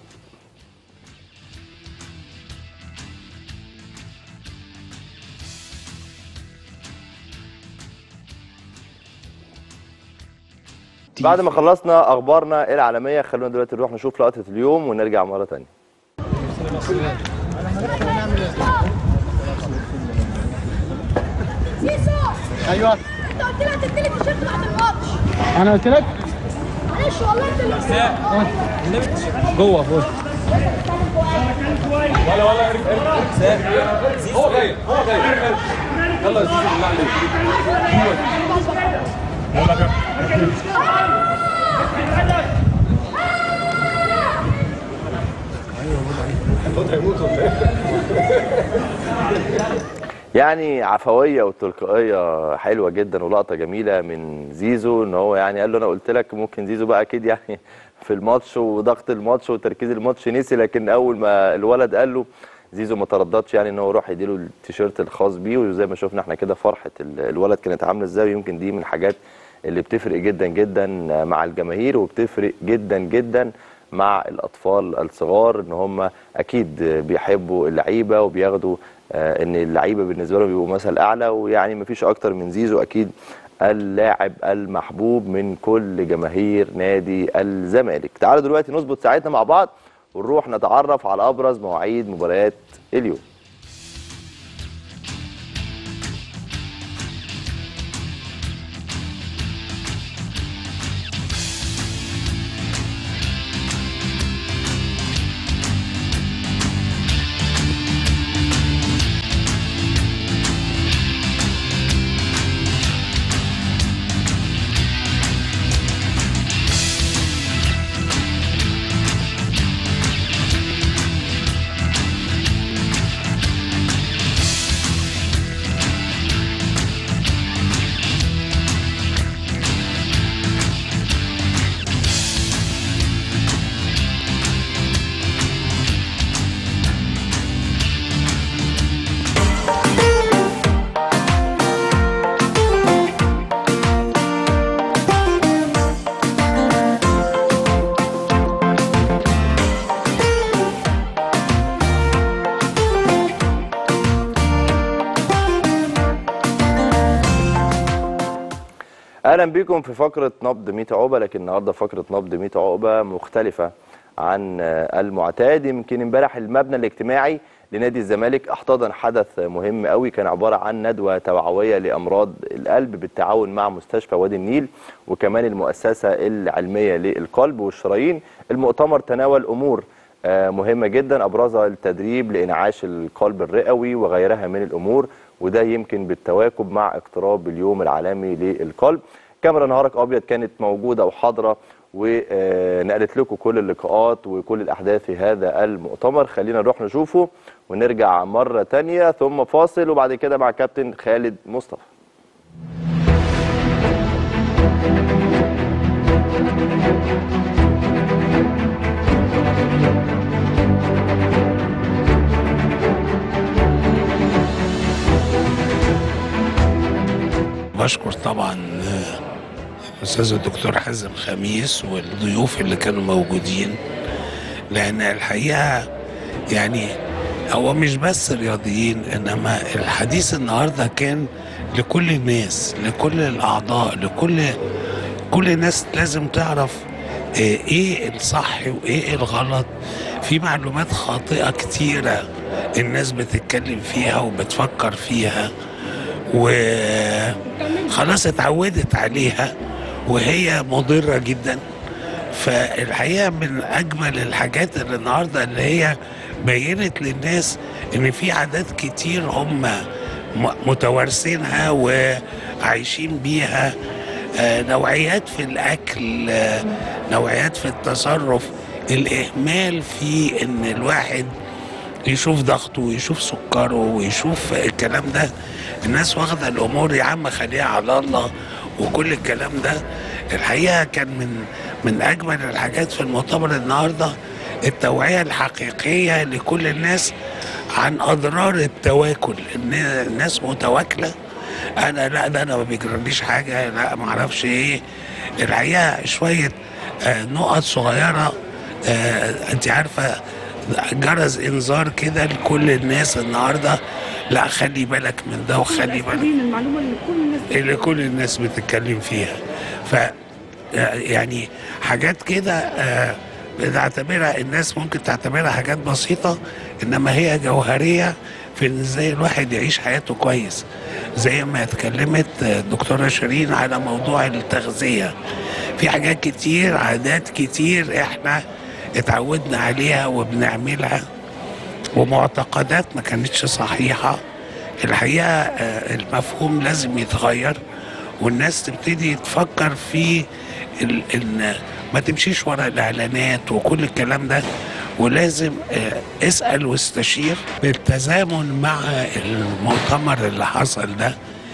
بعد ما خلصنا اخبارنا العالميه خلونا دلوقتي نروح نشوف لقطه اليوم ونرجع مره ثانيه سيسو ايوه انت قلت لها تديلي التيشيرت بعد الماتش انا قلت لك معلش والله انت اللي جوه جوه هو جاي هو جاي يلا يا زيزو بالله عليك يعني عفويه وتلقائيه حلوه جدا ولقطه جميله من زيزو ان هو يعني قال له انا قلت لك ممكن زيزو بقى اكيد يعني في الماتش وضغط الماتش وتركيز الماتش نسي لكن اول ما الولد قال له زيزو ما ترددش يعني ان هو يروح يديله التيشيرت الخاص بيه وزي ما شفنا احنا كده فرحه ال- الولد كانت عامله ازاي ويمكن دي من الحاجات اللي بتفرق جدا جدا مع الجماهير وبتفرق جدا جدا مع الاطفال الصغار ان هم اكيد بيحبوا اللعيبه وبياخدوا آه، ان اللعيبه بالنسبه لهم بيبقوا مثل اعلى ويعني مفيش اكتر من زيزو اكيد اللاعب المحبوب من كل جماهير نادي الزمالك تعالوا دلوقتي نظبط ساعتنا مع بعض ونروح نتعرف على ابرز مواعيد مباريات اليوم اهلا بيكم في فقره نبض 100 عقبه لكن النهارده فقره نبض 100 عقبه مختلفه عن آه، المعتاد يمكن امبارح المبنى الاجتماعي لنادي الزمالك احتضن حدث مهم قوي كان عباره عن ندوه توعويه لامراض القلب بالتعاون مع مستشفى وادي النيل وكمان المؤسسه العلميه للقلب والشرايين المؤتمر تناول امور آه، مهمه جدا ابرزها التدريب لانعاش القلب الرئوي وغيرها من الامور وده يمكن بالتواكب مع اقتراب اليوم العالمي للقلب كاميرا نهارك ابيض كانت موجوده وحاضره ونقلت لكم كل اللقاءات وكل الاحداث في هذا المؤتمر خلينا نروح نشوفه ونرجع مره تانية ثم فاصل وبعد كده مع كابتن خالد مصطفى بشكر طبعا آه، الاستاذ الدكتور حازم خميس والضيوف اللي كانوا موجودين لان الحقيقه يعني هو مش بس رياضيين انما الحديث النهارده كان لكل الناس لكل الاعضاء لكل كل الناس لازم تعرف آه، ايه الصح وايه الغلط في معلومات خاطئه كتيره الناس بتتكلم فيها وبتفكر فيها وخلاص اتعودت عليها وهي مضرة جدا فالحقيقة من أجمل الحاجات اللي النهاردة اللي هي بينت للناس إن في عادات كتير هم م- متوارثينها وعايشين بيها آه، نوعيات في الأكل آه، نوعيات في التصرف الإهمال في إن الواحد يشوف ضغطه ويشوف سكره ويشوف الكلام ده الناس واخده الامور يا عم خليها على الله وكل الكلام ده الحقيقه كان من من اجمل الحاجات في المؤتمر النهارده التوعيه الحقيقيه لكل الناس عن اضرار التواكل ان الناس متواكله انا لا ده انا ما بيجراليش حاجه لا ما اعرفش ايه الحقيقه شويه آه، نقط صغيره آه، انت عارفه جرس انذار كده لكل الناس النهارده لا خلي بالك من ده وخلي بالك المعلومه اللي كل الناس اللي كل الناس بتتكلم فيها ف يعني حاجات كده آه، بنعتبرها الناس ممكن تعتبرها حاجات بسيطة إنما هي جوهرية في إن إزاي الواحد يعيش حياته كويس زي ما اتكلمت آه، الدكتورة شيرين على موضوع التغذية في حاجات كتير عادات كتير إحنا اتعودنا عليها وبنعملها ومعتقدات ما كانتش صحيحة الحقيقة آه، المفهوم لازم يتغير والناس تبتدي تفكر في ال- ان ما تمشيش ورا الاعلانات وكل الكلام ده ولازم آه، اسال واستشير بالتزامن مع المؤتمر اللي حصل ده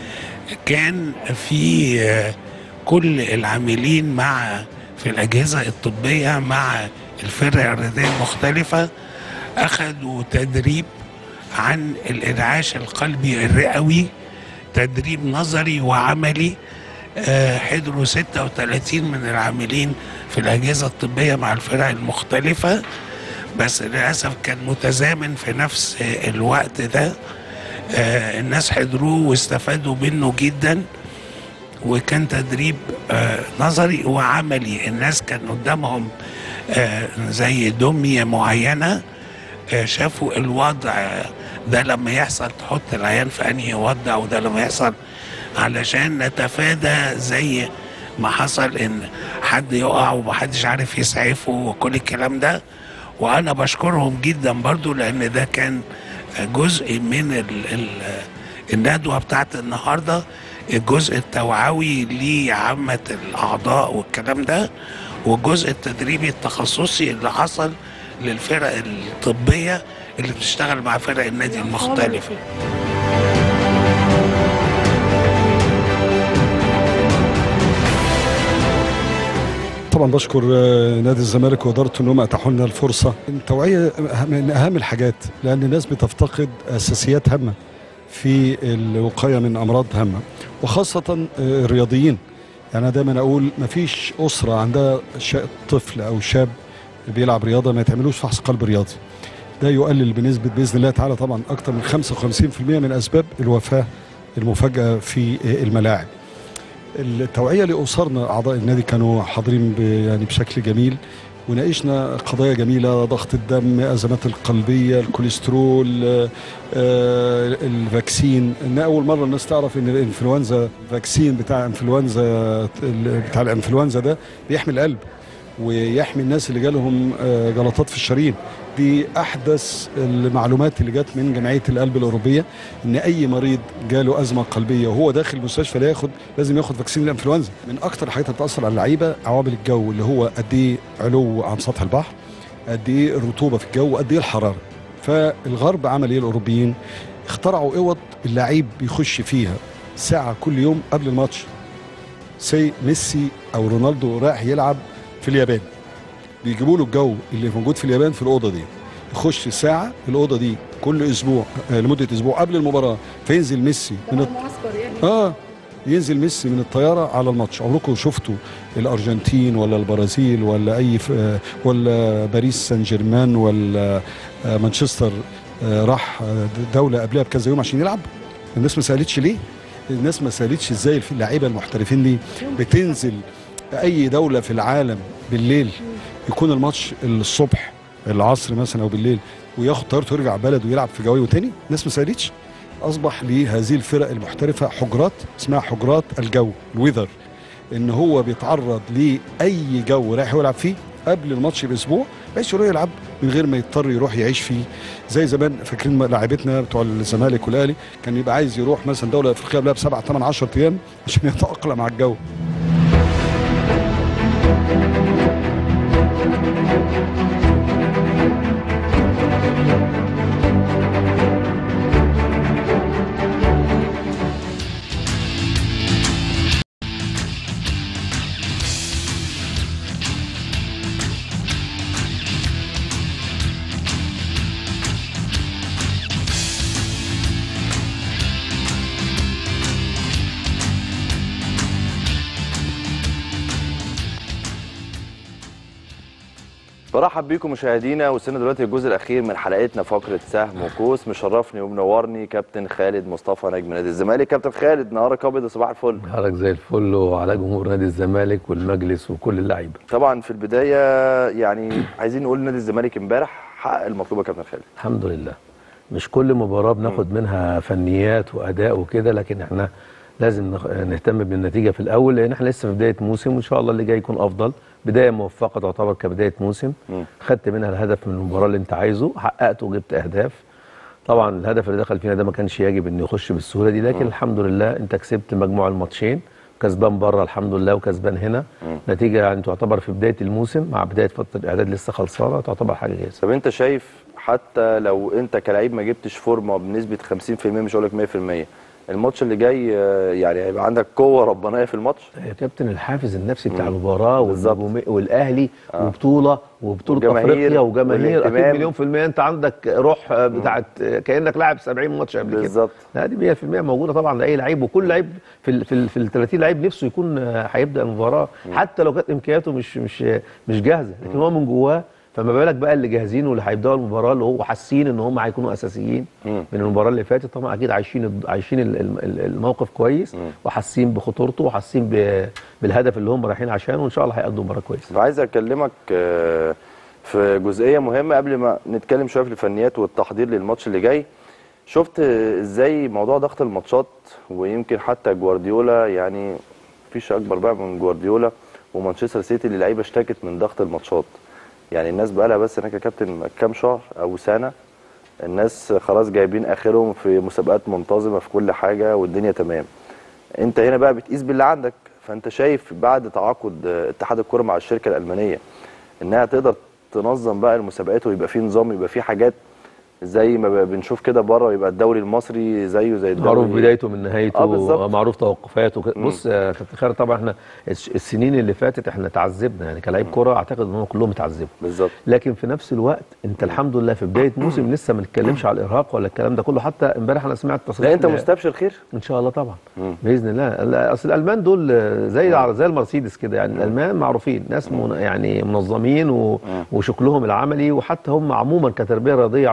كان في آه، كل العاملين مع في الاجهزه الطبيه مع الفرق الرياضيه المختلفه اخذوا تدريب عن الانعاش القلبي الرئوي تدريب نظري وعملي آه، حضروا 36 من العاملين في الأجهزة الطبية مع الفرق المختلفة بس للأسف كان متزامن في نفس آه، الوقت ده آه، الناس حضروه واستفادوا منه جدا وكان تدريب آه، نظري وعملي الناس كان قدامهم آه، زي دمية معينة آه، شافوا الوضع آه، ده لما يحصل تحط العيان في انهي وضع وده لما يحصل علشان نتفادى زي ما حصل ان حد يقع ومحدش عارف يسعفه وكل الكلام ده وانا بشكرهم جدا برضو لان ده كان جزء من ال ال الندوه بتاعت النهارده الجزء التوعوي لعامه الاعضاء والكلام ده والجزء التدريبي التخصصي اللي حصل للفرق الطبيه اللي بتشتغل مع فرق النادي المختلفه طبعا بشكر آه، نادي الزمالك وادارته انهم اتاحوا لنا الفرصه التوعيه من اهم الحاجات لان الناس بتفتقد اساسيات هامه في الوقايه من امراض هامه وخاصه آه، الرياضيين يعني انا دايما اقول ما فيش اسره عندها شا- طفل او شاب بيلعب رياضه ما يتعملوش فحص قلب رياضي ده يقلل بنسبه باذن الله تعالى طبعا اكثر من 55% من اسباب الوفاه المفاجاه في آه، الملاعب التوعيه لاسرنا اعضاء النادي كانوا حاضرين ب- يعني بشكل جميل وناقشنا قضايا جميله ضغط الدم ازمات القلبيه الكوليسترول آه، آه، الفاكسين ان اول مره الناس تعرف ان الانفلونزا الفاكسين بتاع انفلونزا ال- بتاع الانفلونزا ده بيحمي القلب ويحمي الناس اللي جالهم آه، جلطات في الشرايين دي احدث المعلومات اللي جت من جمعيه القلب الاوروبيه ان اي مريض جاله ازمه قلبيه وهو داخل المستشفى لا ياخد لازم ياخد فاكسين الانفلونزا من اكتر الحاجات اللي بتاثر على اللعيبه عوامل الجو اللي هو قد ايه علو عن سطح البحر قد ايه الرطوبه في الجو قد ايه الحراره فالغرب عمل ايه الاوروبيين اخترعوا اوض اللعيب بيخش فيها ساعه كل يوم قبل الماتش سي ميسي او رونالدو رايح يلعب في اليابان بيجيبوا له الجو اللي موجود في اليابان في الاوضه دي يخش ساعه الاوضه دي كل اسبوع آه، لمده اسبوع قبل المباراه فينزل ميسي من الط... اه ينزل ميسي من الطياره على الماتش عمركم شفتوا الارجنتين ولا البرازيل ولا اي ف... آه، ولا باريس سان جيرمان ولا آه، مانشستر آه، راح آه، دوله قبلها بكذا يوم عشان يلعب الناس ما سالتش ليه الناس ما سالتش ازاي اللعيبه المحترفين دي بتنزل اي دوله في العالم بالليل يكون الماتش الصبح العصر مثلا او بالليل وياخد طيارته ويرجع بلده ويلعب في جوايه تاني الناس ما سالتش اصبح لهذه الفرق المحترفه حجرات اسمها حجرات الجو الويذر ان هو بيتعرض لاي جو رايح يلعب فيه قبل الماتش باسبوع بحيث يروح يلعب من غير ما يضطر يروح يعيش فيه زي زمان فاكرين لاعبتنا بتوع الزمالك والاهلي كان يبقى عايز يروح مثلا دوله افريقيه قبلها بسبع ثمان 10 ايام عشان يتاقلم على الجو برحب بيكم مشاهدينا وصلنا دلوقتي الجزء الاخير من حلقتنا فقره سهم وكوس مشرفني ومنورني كابتن خالد مصطفى نجم نادي الزمالك كابتن خالد نهارك ابيض وصباح الفل نهارك زي الفل وعلى جمهور نادي الزمالك والمجلس وكل اللعيبه طبعا في البدايه يعني عايزين نقول نادي الزمالك امبارح حقق المطلوب يا كابتن خالد الحمد لله مش كل مباراه بناخد منها فنيات واداء وكده لكن احنا لازم نخ- نهتم بالنتيجه في الاول لان احنا لسه في بدايه موسم وان شاء الله اللي جاي يكون افضل بدايه موفقه تعتبر كبدايه موسم مم. خدت منها الهدف من المباراه اللي انت عايزه حققته وجبت اهداف طبعا الهدف اللي دخل فينا ده ما كانش يجب انه يخش بالسهوله دي لكن الحمد لله انت كسبت مجموع الماتشين كسبان بره الحمد لله وكسبان هنا نتيجه يعني تعتبر في بدايه الموسم مع بدايه فتره الاعداد لسه خلصانه تعتبر حاجه كويسه طب انت شايف حتى لو انت كلاعب ما جبتش فورمه بنسبه 50% مش هقول لك 100% الماتش اللي جاي آه، يعني هيبقى عندك قوه ربانيه في الماتش يا كابتن الحافز النفسي بتاع المباراه بالظبط. والنجومي- والاهلي وبطوله وبطوله والجماهير افريقيا وجماهير اكيد والاهتمام. مليون في الميه انت عندك روح آه، بتاعت آه، كانك لاعب 70 ماتش قبل كده بالظبط. لا دي 100% موجوده طبعا لاي لعيب وكل لعيب في ال في ال في ال 30 لعيب نفسه يكون آه، هيبدا المباراه حتى لو كانت امكانياته مش مش مش جاهزه لكن هو من جواه فما بالك بقى اللي جاهزين واللي هيبداوا المباراه اللي هو حاسين ان هم هيكونوا اساسيين من المباراه اللي فاتت طبعا اكيد عايشين الد- عايشين ال- ال- الموقف كويس وحاسين بخطورته وحاسين ب- بالهدف اللي هم رايحين عشانه وان شاء الله هيقدموا مباراه كويسه عايز اكلمك آه، في جزئيه مهمه قبل ما نتكلم شويه في الفنيات والتحضير للماتش اللي جاي شفت آه، ازاي موضوع ضغط الماتشات ويمكن حتى جوارديولا يعني مفيش اكبر بقى من جوارديولا ومانشستر سيتي اللي اللعيبه اشتكت من ضغط الماتشات يعني الناس بقى لها بس هناك يا كابتن كام شهر او سنه الناس خلاص جايبين اخرهم في مسابقات منتظمه في كل حاجه والدنيا تمام انت هنا بقى بتقيس باللي عندك فانت شايف بعد تعاقد آه، اتحاد الكره مع الشركه الالمانيه انها تقدر تنظم بقى المسابقات ويبقى في نظام يبقى في حاجات زي ما ب- بنشوف كده بره يبقى الدوري المصري زيه زي الدوري معروف بدايته من نهايته آه، بالظبط. معروف توقفاته وكده. بص يا كابتن خالد طبعا احنا الس- السنين اللي فاتت احنا تعذبنا يعني كلاعب كره اعتقد ان هم كلهم اتعذبوا بالظبط لكن في نفس الوقت انت الحمد لله في بدايه موسم لسه ما نتكلمش على الارهاق ولا الكلام ده كله حتى امبارح انا سمعت تصريح لا انت ل- مستبشر خير ان شاء الله طبعا باذن الله لا، اصل الالمان دول آه، زي زي المرسيدس كده يعني الالمان معروفين ناس من يعني منظمين و... وشكلهم العملي وحتى هم عموما كتربيه رياضيه عموما على مستوى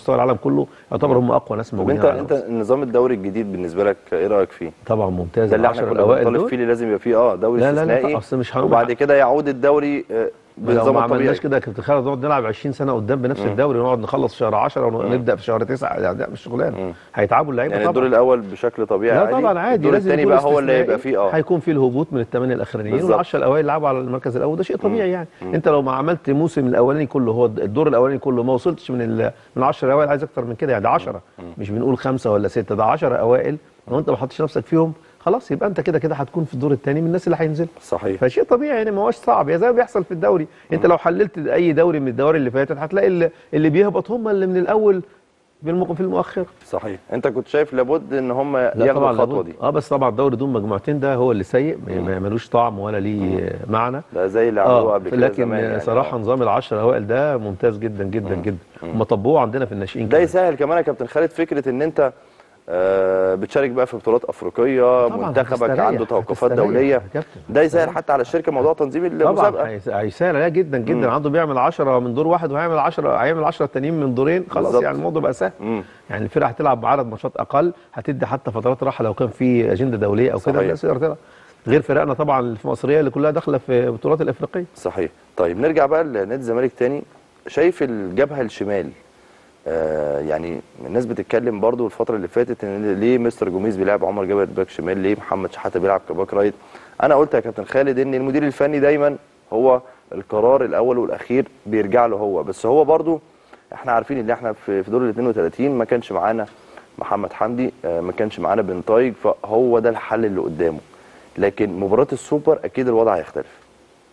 مستوى العالم كله يعتبر هم اقوى ناس طب موجودين انت على انت الأرض. النظام الدوري الجديد بالنسبه لك ايه رايك فيه؟ طبعا ممتاز ده اللي احنا العشر كنا الاوائل بنطالب دول فيه اللي لازم يبقى فيه اه دوري لا لا لا، استثنائي أصل مش هنقول وبعد مع- كده يعود الدوري آه، لو بنظام ما الطبيعي عملناش كده كنت تخيل نقعد نلعب 20 سنه قدام بنفس الدوري ونقعد نخلص في شهر 10 ونبدا في شهر 9 يعني ده مش شغلانه هيتعبوا اللعيبه يعني طبعا الدور الاول بشكل طبيعي لا عادي طبعا عادي الدور لازم الثاني يكون بقى هو اللي استثنائي. هيبقى فيه اه هيكون فيه الهبوط من الثمانيه الاخرانيين بالظبط. وال10 الاوائل يلعبوا على المركز الاول ده شيء طبيعي يعني انت لو ما عملت موسم الاولاني كله هو الدور الاولاني كله ما وصلتش من ال من 10 الاوائل عايز اكتر من كده يعني ده 10 مش بنقول خمسه ولا سته ده 10 اوائل لو انت ما حطيتش نفسك فيهم خلاص يبقى انت كده كده هتكون في الدور الثاني من الناس اللي هينزلوا صحيح فشيء طبيعي يعني ما هوش صعب يا زي ما بيحصل في الدوري انت لو حللت اي دوري من الدوري اللي فاتت هتلاقي اللي, اللي بيهبط هم اللي من الاول بالمق- في المؤخر صحيح انت كنت شايف لابد ان هم لا ياخدوا طبعا الخطوه لابد. دي اه بس طبعا الدوري دول مجموعتين ده هو اللي سيء ما- ما- ملوش طعم ولا ليه معنى ده زي اللي عملوه اه قبل كده لكن زمان يعني. صراحه آه. نظام العشر الاوائل ده ممتاز جدا جدا جدا هم طبقوه عندنا في الناشئين ده كمان. يسهل كمان يا كابتن خالد فكره ان انت آه، بتشارك بقى في بطولات افريقيه طبعاً منتخبك هتستريح، عنده توقفات هتستريح دوليه يا كابتن، ده يسهل حتى على الشركه موضوع تنظيم طبعا المسابقه هيس- هيسهل عليها جدا جدا عنده بيعمل 10 من دور واحد وهيعمل 10 هيعمل 10 التانيين من دورين خلاص بالظبط. يعني الموضوع بقى سهل مم. يعني الفرقه هتلعب بعدد ماتشات اقل هتدي حتى فترات راحه لو كان في اجنده دوليه او كده صحيح. الناس تقدر تلعب غير فرقنا طبعا اللي في مصريه اللي كلها داخله في البطولات الافريقيه صحيح طيب نرجع بقى لنادي الزمالك تاني شايف الجبهه الشمال آه يعني الناس بتتكلم برضو الفتره اللي فاتت ان ليه مستر جوميز بيلعب عمر جابر باك شمال ليه محمد شحاته بيلعب كباك رايت انا قلت يا كابتن خالد ان المدير الفني دايما هو القرار الاول والاخير بيرجع له هو بس هو برضو احنا عارفين ان احنا في في دور ال 32 ما كانش معانا محمد حمدي آه ما كانش معانا بن طايج فهو ده الحل اللي قدامه لكن مباراه السوبر اكيد الوضع هيختلف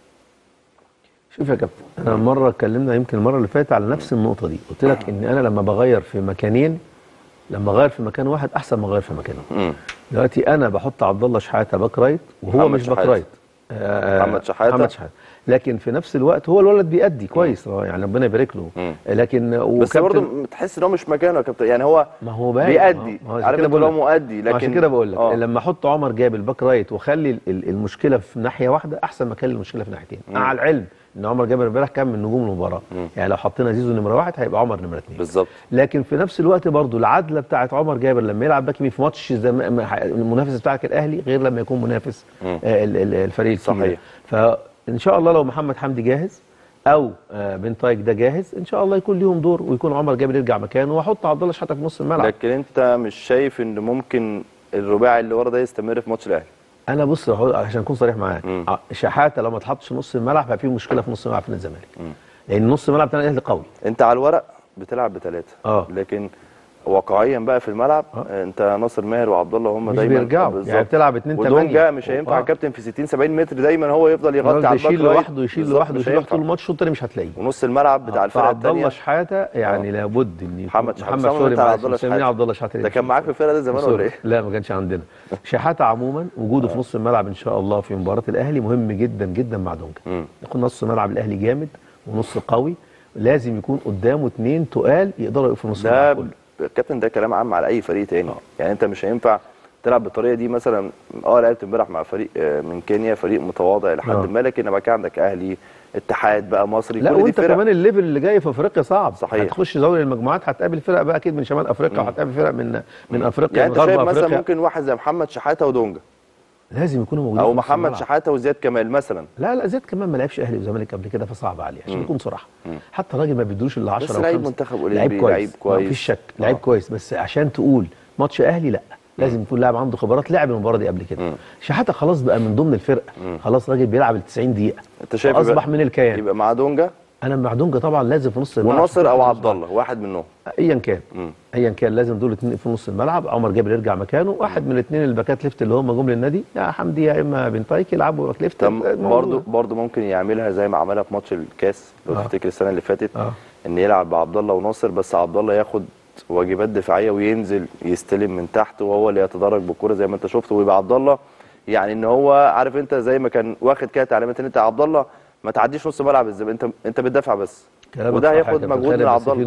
شوف يا كابتن انا مره اتكلمنا يمكن المره اللي فاتت على نفس النقطه دي قلت لك ان انا لما بغير في مكانين لما اغير في مكان واحد احسن ما اغير في مكانين مم. دلوقتي انا بحط عبد الله شحاته باك رايت وهو محمد مش باك شحاتة. رايت آه، محمد شحاتة. محمد شحاته لكن في نفس الوقت هو الولد بيأدي كويس آه، يعني ربنا يبارك له مم. لكن بس وكابتن- برضه تحس ان هو مش مكانه يا كابتن يعني هو ما هو باين بيأدي ما هو عشان عارف كده انت بقول هو لك. مؤدي لكن عشان كده بقول لك آه. لما احط عمر جابر باك رايت واخلي ال- ال- المشكله في ناحيه واحده احسن ما كان المشكله في ناحيتين مع العلم ان عمر جابر امبارح كان من نجوم المباراه يعني لو حطينا زيزو نمره واحد هيبقى عمر نمره اثنين بالظبط لكن في نفس الوقت برضو العدله بتاعت عمر جابر لما يلعب باك يمين في ماتش زي ما- ما- المنافس بتاعك الاهلي غير لما يكون منافس مم. آه ال- ال- الفريق الكبير صحيح. فان شاء الله لو محمد حمدي جاهز او آه بن طايق ده جاهز ان شاء الله يكون ليهم دور ويكون عمر جابر يرجع مكانه واحط عبد الله شحاته في نص الملعب لكن انت مش شايف ان ممكن الرباعي اللي ورا ده يستمر في ماتش الاهلي انا بص هقول- عشان اكون صريح معاك مم. ع- شحاته لو ما اتحطش في نص الملعب هيبقى فيه مشكله في نص الملعب في نادي الزمالك لان نص الملعب بتاع الاهلي قوي انت على الورق بتلعب بثلاثه اه. لكن واقعيا بقى في الملعب اه. انت ناصر ماهر وعبد الله هم مش دايما بيرجعوا. بالظبط. يعني بتلعب اتنين ودونجا تمانية. مش هينفع اه. يا كابتن في 60 70 متر دايما هو يفضل يغطي الراجل ده على الباك يشيل رايت. لوحده يشيل بالظبط، لوحده مش يشيل لوحده طول هينفع. الماتش الشوط الثاني مش هتلاقيه ونص الملعب بتاع الفرقه فعبد الله الثانيه شحاته يعني لابد ان يكون محمد شحاتة. محمد بس هو سوري انت على معلش عبد الله مسميني شحاتة. عبد الله شحاته ده كان معاك في الفرقه ده زمان ولا ايه؟ لا ما كانش عندنا شحاته عموما وجوده في نص الملعب ان شاء الله في مباراه الاهلي مهم جدا جدا مع دونجا مم. يكون نص ملعب الاهلي جامد ونص قوي لازم يكون قدامه اثنين تقال يقدروا يقفوا في نص ده الملعب كله الكابتن ده كلام عام على اي فريق تاني يعني انت مش هينفع تلعب بالطريقه دي مثلا اه لعبت امبارح مع فريق آه، من كينيا فريق متواضع لحد آه. ما لكن بقى عندك اهلي اتحاد بقى مصري لا كل دي وانت فرق كمان الليفل اللي جاي في افريقيا صعب صحيح. هتخش دوري المجموعات هتقابل فرق بقى اكيد من شمال افريقيا وهتقابل فرق من من افريقيا يعني من انت غرب شايف مثلا افريقيا ممكن واحد زي محمد شحاته ودونجا لازم يكونوا موجودين او في نص محمد الملعب. شحاته وزياد كمال مثلا لا لا زياد كمان ما لعبش اهلي وزمالك قبل كده فصعب عليه عشان نكون صراحه حتى الراجل ما بيدوش الا 10 بس او لعيب خمسة. منتخب أولمبي، لعيب كويس لعيب كويس. ما فيش شك لعيب آه. كويس بس عشان تقول ماتش اهلي لا لازم يكون لاعب عنده خبرات لعب المباراه دي قبل كده شحاته خلاص بقى من ضمن الفرقه خلاص راجل بيلعب ال 90 دقيقه انت شايف اصبح يبقى- من الكيان يبقى مع دونجا انا مع دونجا طبعا لازم في نص الملعب وناصر او عبد الله واحد منهم ايا كان مم. ايا كان لازم دول اتنين في نص الملعب عمر جابر يرجع مكانه واحد من الاثنين الباكات ليفت اللي هم جم للنادي يا حمدي يا اما بن طايك يلعبوا باك ليفت طب موجودة. برضه برضه ممكن يعملها زي ما عملها في ماتش الكاس لو آه. تفتكر السنه اللي فاتت آه. ان يلعب بعبد الله وناصر بس عبد الله ياخد واجبات دفاعيه وينزل يستلم من تحت وهو اللي يتدرج بالكره زي ما انت شفت ويبقى عبد الله يعني ان هو عارف انت زي ما كان واخد كده تعليمات ان انت يا عبد الله ما تعديش نص ملعب الزمالك انت انت بتدافع بس كلامك وده صح يا هياخد كابتن مجهود خالد، من بس عبد في الله نقطه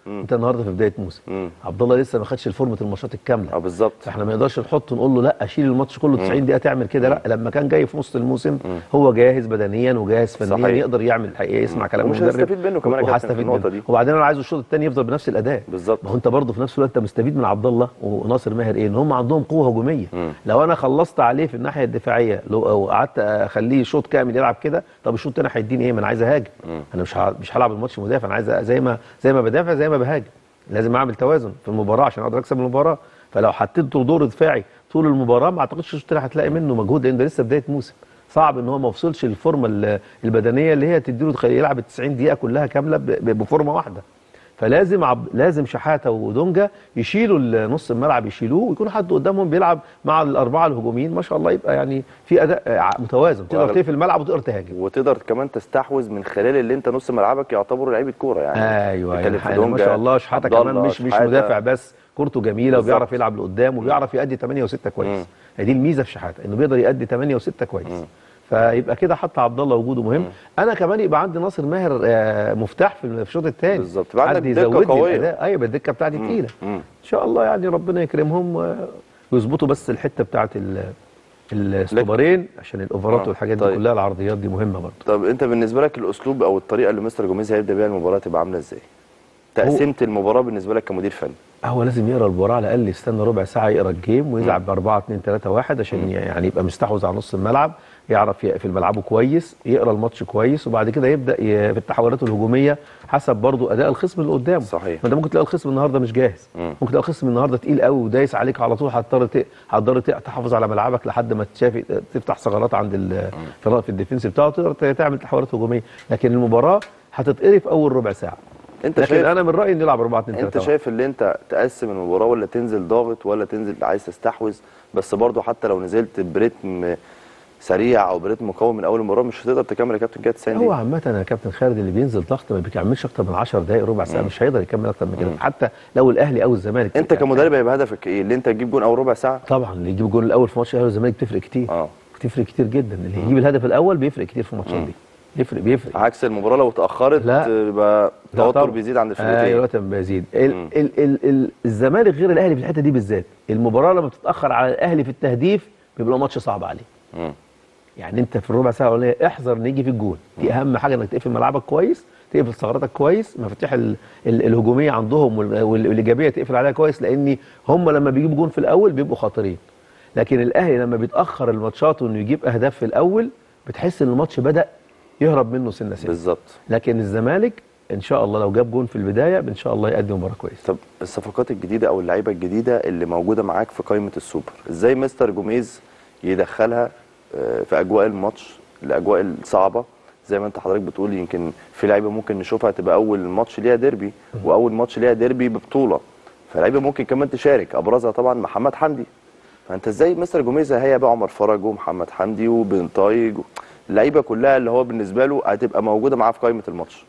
انت النهارده في بدايه موسم مم. عبد الله لسه ما خدش الفورمه الماتشات الكامله اه بالظبط فاحنا ما نقدرش نحط ونقول له لا شيل الماتش كله 90 دقيقه تعمل كده لا لما كان جاي في نص الموسم هو جاهز بدنيا وجاهز فنيا صحيح. يقدر يعمل الحقيقه يسمع كلام ومش المدرب هنستفيد منه كمان يا كابتن في وهستفيد النقطة منه دي. وبعدين انا عايز الشوط الثاني يفضل بنفس الاداء بالظبط. ما هو انت برضه في نفس الوقت انت مستفيد من عبد الله وناصر ماهر ايه ان هم عندهم قوه هجوميه لو انا خلصت عليه في الناحيه الدفاعيه لو او قعدت اخليه شوط كامل يلعب كده طب الشوط الثاني هيديني ايه ما انا عايز اهاجم انا مش ه- مش هلعب الماتش مدافع انا عايز زي ما زي ما بدافع زي ما بهاجم لازم اعمل توازن في المباراه عشان اقدر اكسب المباراه فلو حطيت له دور دفاعي طول المباراه ما اعتقدش الشوط الثاني هتلاقي منه مجهود لان ده لسه بدايه موسم صعب ان هو ما وصلش للفورمه ال- البدنيه اللي هي تديله تخليه يلعب ال 90 دقيقه كلها كامله ب- ب- بفورمه واحده فلازم عب... لازم شحاته ودونجا يشيلوا ال- نص الملعب يشيلوه ويكون حد قدامهم بيلعب مع الاربعه الهجوميين ما شاء الله يبقى يعني في اداء آه، متوازن تقدر وأغلب- تقفل الملعب وتقدر تهاجم وتقدر كمان تستحوذ من خلال اللي انت نص ملعبك يعتبر لعيبه كوره يعني ايوه بتتكلم يعني في ما دونجا، شاء الله شحاته عبد كمان الله، مش مش شحاتة. مدافع بس كورته جميله بالظبط. وبيعرف يلعب لقدام وبيعرف يأدي 8 و6 كويس هي دي الميزه في شحاته انه بيقدر يأدي 8 و6 كويس فيبقى كده حتى عبد الله وجوده مهم انا كمان يبقى عندي ناصر ماهر آه، مفتاح في في الشوط الثاني بالظبط. يبقى عندك حد دكة يزود لي قوية. الاداء ايوه الدكه بتاعتي تقيله مم. ان شاء الله يعني ربنا يكرمهم و- ويظبطوا بس الحته بتاعت ال- الاستوبرين عشان الاوفرات آه، والحاجات طيب. دي كلها العرضيات دي مهمه برضه طب انت بالنسبه لك الاسلوب او الطريقه اللي مستر جوميز هيبدا بيها المباراه تبقى عامله ازاي؟ تقسيمه المباراه بالنسبه لك كمدير فني هو لازم يقرا المباراه على الاقل يستنى ربع ساعه يقرا الجيم ويلعب ب 4 2 3 1 عشان يعني يبقى مستحوذ على نص الملعب يعرف يقفل ملعبه كويس يقرا الماتش كويس وبعد كده يبدا ي- في التحولات الهجوميه حسب برضو اداء الخصم اللي قدامه صحيح. ما انت ممكن تلاقي الخصم النهارده مش جاهز مم. ممكن تلاقي الخصم النهارده تقيل قوي ودايس عليك على طول هتضطر ت- هتضطر ت- تحافظ على ملعبك لحد ما تشافي تفتح ثغرات عند ال- في في الديفنس بتاعه تقدر ت- تعمل تحولات هجوميه لكن المباراه هتتقري في اول ربع ساعه انت لكن شايف انا من رايي نلعب 4 2 3 انت شايف اللي انت تقسم المباراه ولا تنزل ضاغط ولا تنزل عايز تستحوذ بس برضه حتى لو نزلت بريتم سريع او بريتم مقاوم من اول المباراه مش هتقدر تكمل يا كابتن كده 90 هو دقيقه عامة يا كابتن خالد اللي بينزل ضغط ما بيكملش اكتر من 10 دقائق ربع ساعة مش هيقدر يكمل اكتر من كده حتى لو الاهلي او الزمالك انت كمدرب هيبقى هدفك ايه اللي انت تجيب جون اول ربع ساعه طبعا اللي يجيب الجول الاول في ماتش الاهلي والزمالك بتفرق كتير اه بتفرق كتير جدا اللي يجيب الهدف الاول بيفرق كتير في الماتشات دي بيفرق بيفرق عكس المباراه لو اتاخرت لا. يبقى لا التوتر طبعاً. بيزيد عند ايوه الفرقتين الوقت بيزيد ال ال ال ال الزمالك غير الاهلي في الحته دي بالذات المباراه لما بتتاخر على الاهلي في التهديف بيبقى ماتش صعب عليه مم. يعني انت في الربع ساعه الاولانيه احذر ان يجي في الجول دي اهم حاجه انك تقفل ملعبك كويس تقفل ثغراتك كويس مفاتيح ال- ال- الهجوميه عندهم وال- وال- والايجابيه تقفل عليها كويس لان هم لما بيجيبوا جون في الاول بيبقوا خطيرين لكن الاهلي لما بيتاخر الماتشات وانه يجيب اهداف في الاول بتحس ان الماتش بدا يهرب منه سنه سنه بالظبط لكن الزمالك ان شاء الله لو جاب جون في البدايه ان شاء الله يقدم مباراه كويسه طب الصفقات الجديده او اللعيبه الجديده اللي موجوده معاك في قائمه السوبر ازاي مستر جوميز يدخلها آه، في اجواء الماتش الاجواء الصعبه زي ما انت حضرتك بتقول يمكن في لعيبه ممكن نشوفها تبقى اول ماتش ليها ديربي واول ماتش ليها ديربي ببطوله فلعيبه ممكن كمان تشارك ابرزها طبعا محمد حمدي فانت ازاي مستر جوميز هيا بقى عمر فرج ومحمد حمدي وبن طايج اللعيبه كلها اللي هو بالنسبه له هتبقى موجوده معاه في قائمه الماتش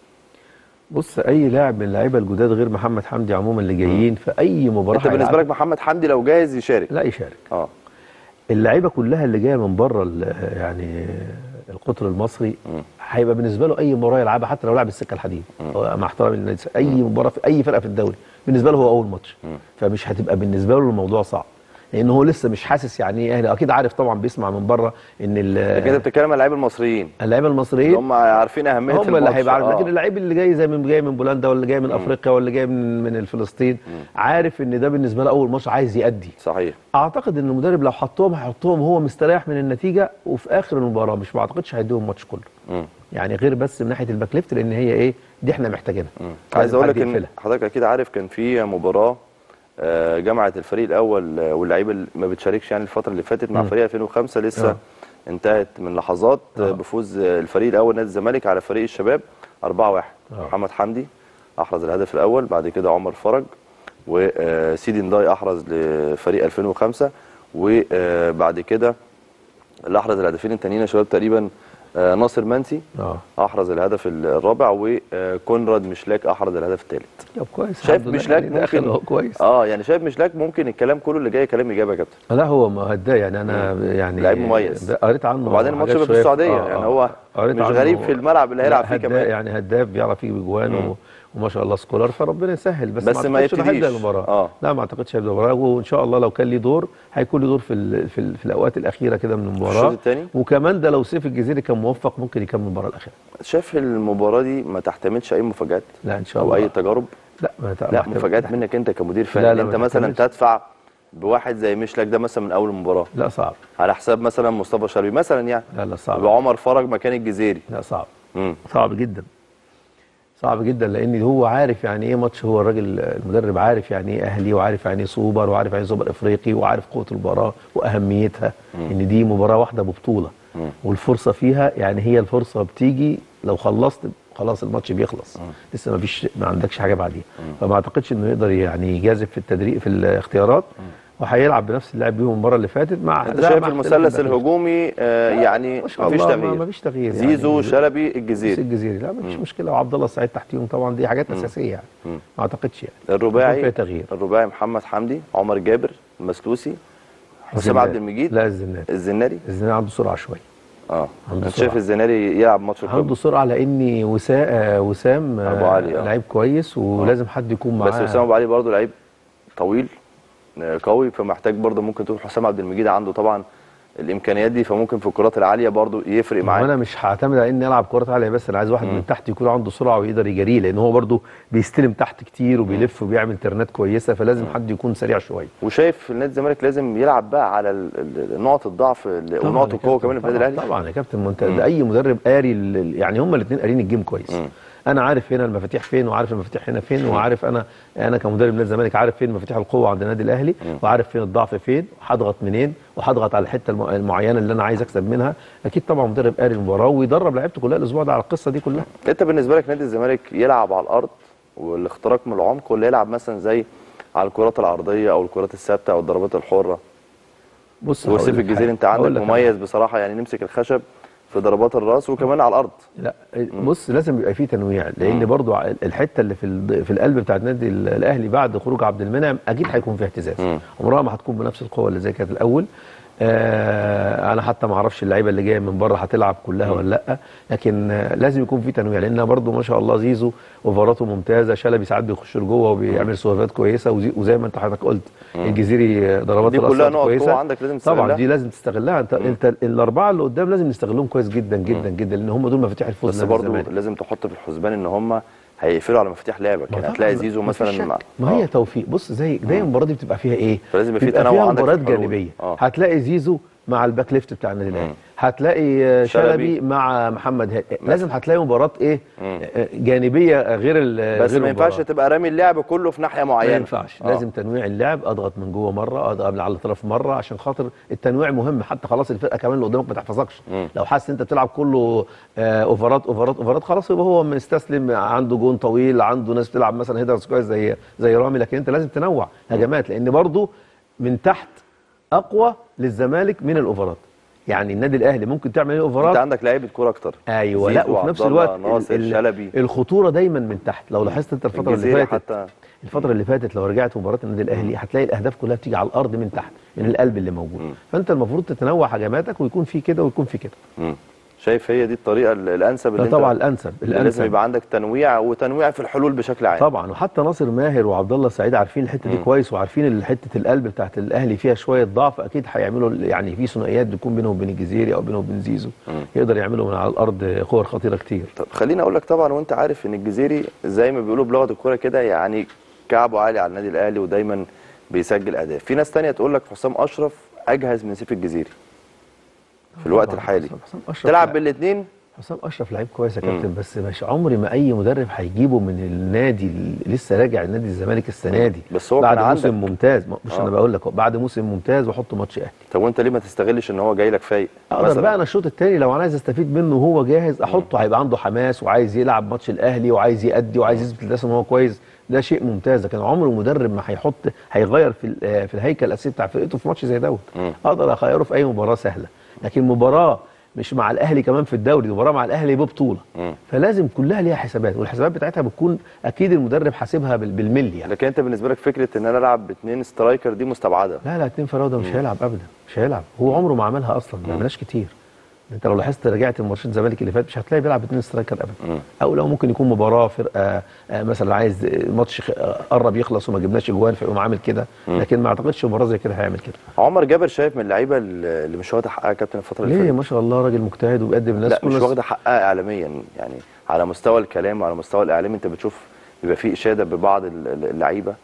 بص اي لاعب من اللعيبه الجداد غير محمد حمدي عموما اللي جايين في اي مباراه انت بالنسبه هيلعبها- لك محمد حمدي لو جاهز يشارك لا يشارك اه اللعيبه كلها اللي جايه من بره ال- يعني القطر المصري هيبقى بالنسبه له اي مباراه يلعبها حتى لو لعب السكه الحديد هو مع احترامي للنادي اي مباراه في اي فرقه في الدوري بالنسبه له هو اول ماتش فمش هتبقى بالنسبه له الموضوع صعب لان هو لسه مش حاسس يعني ايه اهلي اكيد عارف طبعا بيسمع من بره ان ال- لكن انت بتتكلم عن اللعيبه المصريين اللعيبه اللي المصريين هم عارفين اهميه هم اللي الماتش. هيبقى عارف آه. لكن اللعيب اللي جاي زي من جاي من بولندا ولا جاي من افريقيا ولا جاي من من فلسطين عارف ان ده بالنسبه له اول ماتش عايز يأدي صحيح اعتقد ان المدرب لو حطهم هيحطهم هو مستريح من النتيجه وفي اخر المباراه مش بعتقدش هيديهم الماتش كله مم. يعني غير بس من ناحيه الباك ليفت لان هي ايه دي احنا محتاجينها عايز لازم اقول حد لك ان يقفلها. حضرتك اكيد عارف كان في مباراه آه، جمعت الفريق الاول آه، واللعيبه اللي ما بتشاركش يعني الفتره اللي فاتت مع فريق 2005 لسه آه. انتهت من لحظات آه، بفوز آه، الفريق الاول نادي الزمالك على فريق الشباب 4-1 آه. محمد حمدي احرز الهدف الاول بعد كده عمر فرج وسيدي نداي احرز لفريق 2005 وبعد كده اللي احرز الهدفين التانيين يا شباب تقريبا آه، ناصر منسي اه احرز الهدف الرابع وكونراد مشلاك احرز الهدف الثالث طب كويس شايف الحمد لله. مشلاك يعني دخل ممكن أهو كويس اه يعني شايف مشلاك ممكن الكلام كله اللي جاي كلام ايجابي يا كابتن لا هو ما هداه يعني انا يعني لعيب مميز. قريت عنه وبعدين الماتش حاجات بقى في شوية. السعوديه آه، يعني آه. هو قريت مش عنه. غريب في الملعب اللي هيلعب لا، فيه هداف- كمان يعني هداف بيعرف يجيب اجوان و... وما شاء الله سكولار فربنا يسهل بس, بس ما أعتقدش إنه هيبدا يبتديش. المباراه آه. لا ما اعتقدش هيبدا المباراه وان شاء الله لو كان ليه دور هيكون له دور في ال... في, ال... في الاوقات الاخيره كده من المباراه الشوط التاني؟ وكمان ده لو سيف الجزيري كان موفق ممكن يكمل المباراه الاخيره شايف المباراه دي ما تحتملش اي مفاجات لا ان شاء او الله اي تجارب لا ما ت- لا ما- مفاجات منك انت كمدير لا، فني لا، انت ما مثلا تحتملش. تدفع بواحد زي مشلك ده مثلا من اول المباراه لا صعب على حساب مثلا مصطفى شلبي مثلا يعني لا لا صعب بعمر فرج مكان الجزيري لا صعب امم صعب جدا صعب جدا لان هو عارف يعني ايه ماتش هو الراجل المدرب عارف يعني ايه اهلي وعارف يعني ايه سوبر وعارف يعني ايه سوبر افريقي وعارف قوه المباراه واهميتها ان دي مباراه واحده ببطوله والفرصه فيها يعني هي الفرصه بتيجي لو خلصت خلاص الماتش بيخلص لسه ما فيش ما عندكش حاجه بعديها فما اعتقدش انه يقدر يعني يجازف في التدريب في الاختيارات وهيلعب بنفس اللعب بيهم المره اللي فاتت مع انت زي شايف مع اختلاف المثلث الدخل. الهجومي آه يعني ما شاء مفيش الله تغيير ما فيش تغيير زيزو يعني. شلبي بس الجزيري الجزيري لا مفيش مشكله وعبد الله السعيد تحتيهم طبعا دي حاجات اساسيه يعني مم. ما اعتقدش يعني يكون الرباعي فيها تغيير الرباعي محمد حمدي عمر جابر المسلوسي حسام الزناد. عبد المجيد لا الزناد الزناري الزناد عنده سرعه شويه اه عنده انت شايف سرعة. الزناري يلعب ماتش عنده القمه سرعه لان وسام آه وسام آه أبو علي، آه. لعيب كويس ولازم حد يكون معاه بس وسام ابو علي برضه لعيب طويل آه، قوي فمحتاج برضه ممكن تقول حسام عبد المجيد عنده طبعا الامكانيات دي فممكن في الكرات العاليه برضه يفرق معاه انا معاه مش هعتمد على اني العب كرات عاليه بس انا عايز واحد من تحت يكون عنده سرعه ويقدر يجريه لان هو برده بيستلم تحت كتير وبيلف وبيعمل ترنات كويسه فلازم حد يكون سريع شويه وشايف نادي الزمالك لازم يلعب بقى على ال- ال- نقط الضعف ال- طبعاً ونقط يا القوه كابتن، كمان في النادي طبعاً- الاهلي طبعا يا كابتن ما انت ده اي مدرب قاري ال- ال- يعني هما الاثنين قارين الجيم كويس انا عارف هنا المفاتيح فين وعارف المفاتيح هنا فين وعارف انا انا كمدرب نادي الزمالك عارف فين مفاتيح القوه عند النادي الاهلي وعارف فين الضعف فين وهضغط منين وهضغط على الحته الم- المعينه اللي انا عايز اكسب منها اكيد طبعا مدرب قاري المباراه ويدرب لعيبته كلها الاسبوع ده على القصه دي كلها انت بالنسبه لك نادي الزمالك يلعب على الارض والاختراق من العمق ولا يلعب مثلا زي على الكرات العرضيه او الكرات الثابته او الضربات الحره بص هقول وسيف لك الجزيري حاجة. انت هقول عندك لك مميز بصراحه يعني نمسك الخشب في ضربات الراس وكمان على الارض لا بص لازم يبقى فيه تنويع لان برضو ع- الحته اللي في ال- في القلب بتاعت النادي ال- الاهلي بعد خروج عبد المنعم اكيد هيكون فيها اهتزاز مم. عمرها ما هتكون بنفس القوه اللي زي كانت الاول آه انا حتى ما اعرفش اللعيبه اللي جايه من بره هتلعب كلها ولا لا لكن آه لازم يكون في تنويع لان برضو ما شاء الله زيزو اوفراته ممتازه شلبي ساعات بيخش لجوه وبيعمل سوافات كويسه وزي وزي ما انت حضرتك قلت الجزيري آه، ضربات دي الراس كلها بتاعته نقط كويسه قوة عندك لازم تستغلها. طبعا دي لازم تستغلها انت انت الاربعه اللي قدام لازم نستغلهم كويس جدا جدا جدا لان هم دول مفاتيح الفوز بس لنادي برضه الزمالك. لازم تحط في الحسبان ان هم هيقفلوا على مفاتيح لعبك يعني طبعاً هتلاقي زيزو مفيش مثلا شك. مع ما هي آه. توفيق بص زي زي المباراه دي بتبقى فيها ايه فلازم يبقى في بيبقى تنوع فيها عندك في مباريات الحلول. جانبيه آه. هتلاقي زيزو مع الباك ليفت بتاع النادي الاهلي هتلاقي آه، شلبي. شلبي مع محمد هادي لازم هتلاقي مباراه ايه آه، جانبيه غير ال- بس غير ما ينفعش المباراة. تبقى رامي اللعب كله في ناحيه ما معينه ينفعش آه. لازم تنويع اللعب اضغط من جوه مره اضغط من على الاطراف مره عشان خاطر التنويع مهم حتى خلاص الفرقه كمان اللي قدامك ما تحفظكش لو حاسس انت بتلعب كله آه، اوفرات اوفرات اوفرات خلاص يبقى هو مستسلم عنده جون طويل عنده ناس بتلعب مثلا هيدرز كويس زي زي رامي لكن انت لازم تنوع هجمات لان برضو من تحت اقوى للزمالك من الاوفرات يعني النادي الاهلي ممكن تعمل ايه انت اوفرات عندك لعيبه كوره اكتر ايوه لا زيزو وفي نفس وعبد الله، الوقت ناصر ال- ال- شلبي الخطوره دايما من تحت لو لاحظت انت الفتره اللي الجزيري فاتت حتى الفتره اللي فاتت لو رجعت مباراه النادي الاهلي هتلاقي الاهداف كلها بتيجي على الارض من تحت من القلب اللي موجود فانت المفروض تتنوع هجماتك ويكون في كده ويكون في كده مم. شايف هي دي الطريقه ال- الانسب اللي ده انت طبعا الانسب اللي لازم الانسب يبقى عندك تنويع وتنويع في الحلول بشكل عام طبعا وحتى ناصر ماهر وعبد الله السعيد عارفين الحته دي كويس وعارفين حته القلب بتاعت الاهلي فيها شويه ضعف اكيد هيعملوا يعني في ثنائيات بتكون بينهم وبين الجزيري او بينهم وبين زيزو يقدر يعملوا من على الارض كور خطيره كتير طب خليني اقول لك طبعا وانت عارف ان الجزيري زي ما بيقولوا بلغه الكوره كده يعني كعبه عالي على النادي الاهلي ودايما بيسجل اهداف في ناس تانية تقول لك حسام اشرف اجهز من سيف الجزيري في الوقت طبعاً. الحالي حسام- حسام أشرف تلعب لا. بالاثنين حسام اشرف لعيب كويس يا كابتن بس مش عمري ما اي مدرب هيجيبه من النادي اللي لسه راجع النادي الزمالك السنه دي بس هو بعد كان موسم عندك- ممتاز ما- مش آه. انا بقول لك بعد موسم ممتاز واحط ماتش اهلي طب وانت ليه ما تستغلش ان هو جاي لك فايق اقدر بقى انا الشوط الثاني لو انا عايز استفيد منه وهو جاهز احطه هيبقى عنده حماس وعايز يلعب ماتش الاهلي وعايز يأدي وعايز يثبت للناس ان هو كويس ده شيء ممتاز لكن عمر المدرب ما هيحط هيغير في ال- في الهيكل الاساسي بتاع فرقته في ماتش زي دوت اقدر اغيره في اي مباراه سهله لكن مباراه مش مع الاهلي كمان في الدوري دي مباراه مع الاهلي ببطوله مم. فلازم كلها ليها حسابات والحسابات بتاعتها بتكون اكيد المدرب حاسبها بال- بالملي يعني لكن انت بالنسبه لك فكره ان انا العب باثنين سترايكر دي مستبعده لا لا اتنين فراوده مش هيلعب ابدا مش هيلعب هو عمره ما عملها اصلا ما عملهاش كتير انت لو لاحظت رجعت الماتشات الزمالك اللي فات مش هتلاقي بيلعب اتنين سترايكر ابدا او لو ممكن يكون مباراه فرقه آه، مثلا عايز آه، ماتش خ- آه، قرب يخلص وما جبناش اجوان فيقوم عامل كده لكن ما اعتقدش مباراه زي كده هيعمل كده عمر جابر شايف من اللعيبه اللي مش واخده حقها يا كابتن الفتره اللي ليه فاتت ما شاء الله راجل مجتهد وبيقدم الناس لا كل مش الس- واخده حقها اعلاميا يعني على مستوى الكلام وعلى مستوى الاعلام انت بتشوف بيبقى في اشاده ببعض ال- ال- اللعيبه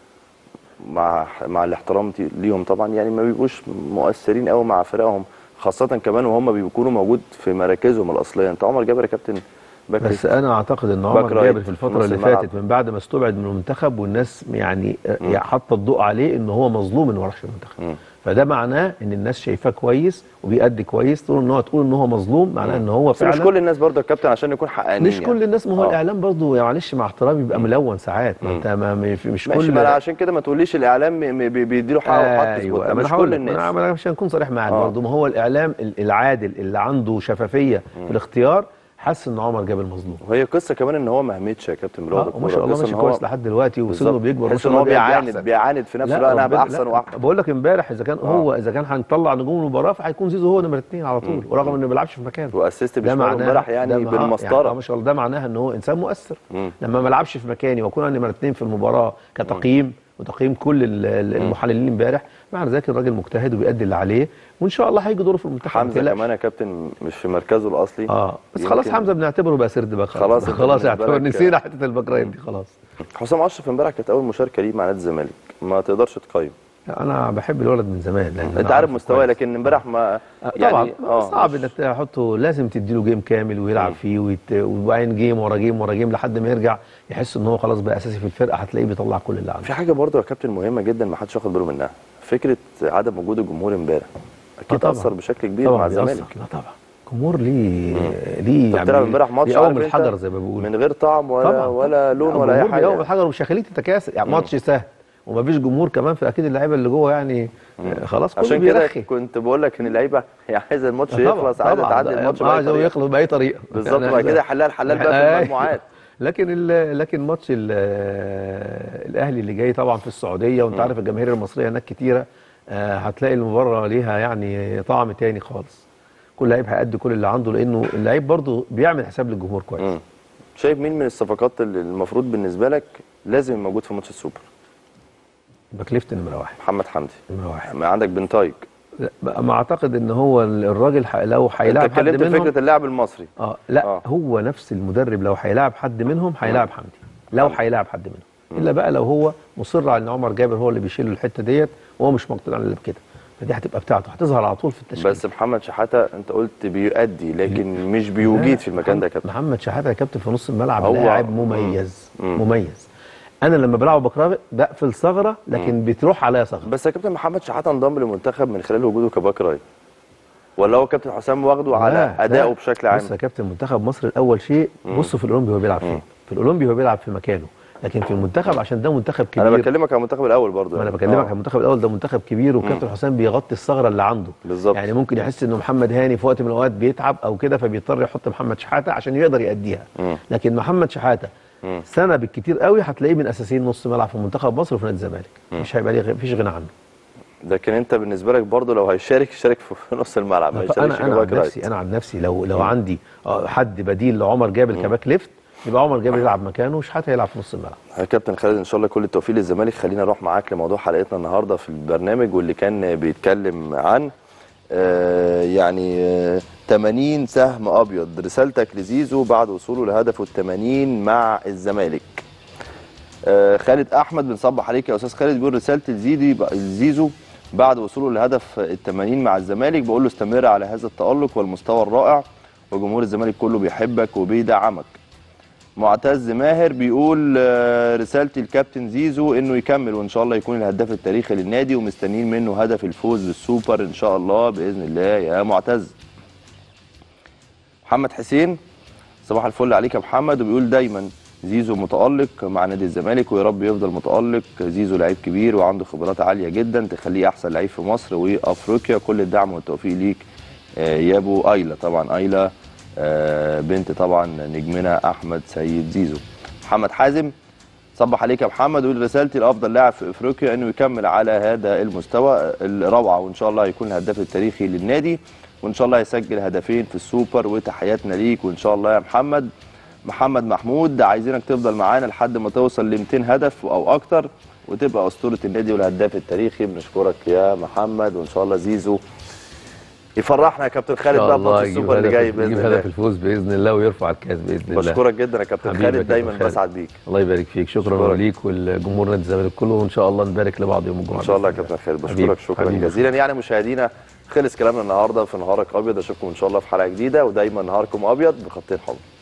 مع مع الاحترام تي- ليهم طبعا يعني ما بيبقوش مؤثرين قوي مع فرقهم خاصه كمان وهم بيكونوا موجود في مراكزهم الاصليه انت عمر جابر يا كابتن باك بس انا اعتقد ان عمر باك رايت جابر في في الفتره نص اللي الملعب. فاتت من بعد ما استبعد من المنتخب والناس يعني يعني حاطه الضوء عليه ان هو مظلوم انه ما راحش المنتخب مم. فده معناه ان الناس شايفاه كويس وبيأدي كويس تقول ان هو تقول ان هو مظلوم معناه ان هو بس فعلا مش كل الناس برضه يا كابتن عشان نكون حقانيين مش كل الناس ما هو آه. الاعلام برضه يعني معلش مع احترامي بيبقى ملون ساعات ما انت ما مش, مش ماشي كل ما أنا عشان كده ما تقوليش الاعلام م- م- بي- بيديله حقه وحط ايوه سبوت ما مش انا هقول كل لك الناس انا أنا مش هنكون صريح معاك آه. برضه ما هو الاعلام ال- العادل اللي عنده شفافيه في الاختيار حس ان عمر جابر مظلوم وهي قصه كمان ان هو ما همتش يا كابتن بلغه اه وما شاء الله ماشي كويس لحد دلوقتي وسنه بالظبط. بيكبر ما تحس شاء ان هو الله بيأدي بيعاند أحسن. بيعاند في نفسه لا لا انا هبقى ربنا- احسن لا، واحسن بقول لك امبارح اذا كان هو اذا كان هنطلع نجوم المباراه فهيكون زيزو هو نمره اثنين على طول ورغم انه ما بيلعبش في مكانه واسيست ده بشماله معناه امبارح يعني ده مع- بالمسطره يعني ما شاء الله ده معناها ان هو انسان مؤثر مم. لما ما لعبش في مكاني واكون انا نمره اثنين في المباراه كتقييم وتقييم كل ال- ال- المحللين امبارح معنى ذلك الراجل مجتهد وبيأدي اللي عليه وان شاء الله هيجي دوره في المنتخب ما حمزه تقلقش. كمان يا كابتن مش في مركزه الاصلي اه بس خلاص يمكن- حمزه بنعتبره بقى سرد باك خلاص خلاص أنت خلاص بالنسبة اعتبر لك- نسينا حته الباك رايت دي خلاص حسام اشرف امبارح كانت اول مشاركه ليه مع نادي الزمالك ما تقدرش تقيم انا بحب الولد من زمان لان انت أنا عارف عارفه مستواه كويس. لكن امبارح ما آه، يعني طبعا اه صعب مش- انك تحطه لازم تديله جيم كامل ويلعب فيه ويت... وبعدين جيم ورا جيم ورا جيم لحد ما يرجع يحس ان هو خلاص بقى اساسي في الفرقه هتلاقيه بيطلع كل اللي عنده في حاجه برضه يا كابتن مهمه جدا ما حدش واخد باله منها فكره عدم وجود الجمهور امبارح اكيد طبعا. اثر بشكل كبير طبعا مع بيأثر. الزمالك لا طبعا الجمهور ليه ليه انت بتلعب امبارح ماتش بيقوم عارف انت الحجر زي ما بيقولوا من غير طعم ولا طبعا ولا لون ولا اي الجمهور حاجه بيقوم الحجر ومش هيخليك تتكاسل يعني ماتش سهل ومفيش جمهور كمان فاكيد اللعيبه اللي جوه يعني آه، خلاص كله عشان كده بيرخي كنت بقول لك ان اللعيبه هي عايزه الماتش طبعا، يخلص عايزه طبعا. تعدي الماتش اه بأي عايزه طريقة. يخلص باي طريقه بالظبط يعني بعد عايزة- كده يحلها الحلال بقى في أيوة. المجموعات لكن ال- لكن ماتش ال- الاهلي اللي جاي طبعا في السعوديه وانت عارف الجماهير المصريه هناك كتيره آه، هتلاقي المباراه ليها يعني طعم تاني خالص كل لعيب هيأدي كل اللي عنده لانه اللعيب برضه بيعمل حساب للجمهور كويس مم. شايف مين من الصفقات اللي المفروض بالنسبه لك لازم يبقى موجود في ماتش السوبر باك ليفت نمره واحد محمد حمدي نمره واحد ما عندك بنتايج لا، بقى ما اعتقد ان هو الراجل ح- لو انت هيلاعب حد اتكلمت في منهم فكره اللاعب المصري اه لا آه. هو نفس المدرب لو هيلاعب حد منهم هيلاعب حمدي لو هيلاعب حد منهم الا بقى لو هو مصر على ان عمر جابر هو اللي بيشيل له الحته ديت وهو مش مقتنع الا بكده فدي هتبقى بتاعته هتظهر على طول في التشكيل بس محمد شحاته انت قلت بيؤدي لكن مش بيوجد في المكان ده يا كابتن محمد شحاته يا كابتن في نص الملعب هو- لاعب مم. مميز مم. مميز انا لما بلعب بكرة بقفل ثغره لكن بتروح عليا ثغره بس يا كابتن محمد شحاته انضم للمنتخب من خلال وجوده كباك رايت ولا هو كابتن حسام واخده على لا، ادائه لا. بشكل عام بص يا كابتن منتخب مصر الاول شيء بصوا في الاولمبي هو بيلعب فين في الاولمبي هو بيلعب في مكانه لكن في المنتخب عشان ده منتخب كبير انا بكلمك عن المنتخب الاول برضه ما انا يعني. بكلمك آه. عن المنتخب الاول ده منتخب كبير وكابتن حسام بيغطي الثغره اللي عنده بالظبط. يعني ممكن يحس انه محمد هاني في وقت من الاوقات بيتعب او كده فبيضطر يحط محمد شحاته عشان يقدر يأديها مم. لكن محمد شحاته مم. سنه بالكتير قوي هتلاقيه من اساسيين نص ملعب في منتخب مصر وفي نادي الزمالك مش هيبقى ليه غ- مفيش غنى عنه لكن انت بالنسبه لك برضه لو هيشارك يشارك في في نص الملعب ما يشاركش انا انا عن كباك رايت نفسي انا عن نفسي لو لو عندي آه، حد بديل لعمر جابر كباك ليفت يبقى عمر جابر يلعب مكانه وشحاته يلعب في نص الملعب يا كابتن خالد ان شاء الله كل التوفيق للزمالك خلينا نروح معاك لموضوع حلقتنا النهارده في البرنامج واللي كان بيتكلم عن آه يعني آه 80 سهم ابيض رسالتك لزيزو بعد وصوله لهدفه ال 80 مع الزمالك آه خالد احمد بنصبح عليك يا استاذ خالد بيقول رسالتي لزيدي لزيزو بعد وصوله لهدف ال 80 مع الزمالك بقول له استمر على هذا التالق والمستوى الرائع وجمهور الزمالك كله بيحبك وبيدعمك معتز ماهر بيقول آه، رسالتي الكابتن زيزو انه يكمل وان شاء الله يكون الهداف التاريخي للنادي ومستنيين منه هدف الفوز بالسوبر ان شاء الله باذن الله يا معتز محمد حسين صباح الفل عليك يا محمد وبيقول دايما زيزو متألق مع نادي الزمالك ويا رب يفضل متألق زيزو لعيب كبير وعنده خبرات عالية جدا تخليه أحسن لعيب في مصر وأفريقيا كل الدعم والتوفيق ليك آه، يابو ايلا طبعا ايلا آه، بنت طبعا نجمنا احمد سيد زيزو محمد حازم صبح عليك يا محمد ويقول رسالتي لافضل لاعب في افريقيا انه يكمل على هذا المستوى الروعه وان شاء الله هيكون الهداف التاريخي للنادي وان شاء الله هيسجل هدفين في السوبر وتحياتنا ليك وان شاء الله يا محمد محمد محمود عايزينك تفضل معانا لحد ما توصل ل 200 هدف او اكتر وتبقى اسطوره النادي والهداف التاريخي بنشكرك يا محمد وان شاء الله زيزو يفرحنا يا كابتن خالد بقى في ماتش يجيب السوبر اللي هدف- جاي باذن يجيب الله هدف الفوز باذن الله ويرفع الكاس باذن الله بشكرك جدا يا كابتن حبيبي يا خالد كابتن دايما خالد. بسعد بيك الله يبارك فيك شكرا أشكرك. ليك ولجمهور نادي الزمالك كله وان شاء الله نبارك لبعض يوم الجمعه ان شاء الله يا بإذن كابتن خالد حبيبي، بشكرك شكرا حبيبي. جزيلا يعني مشاهدينا خلص كلامنا النهارده في نهارك ابيض اشوفكم ان شاء الله في حلقه جديده ودايما نهاركم ابيض بخطين حب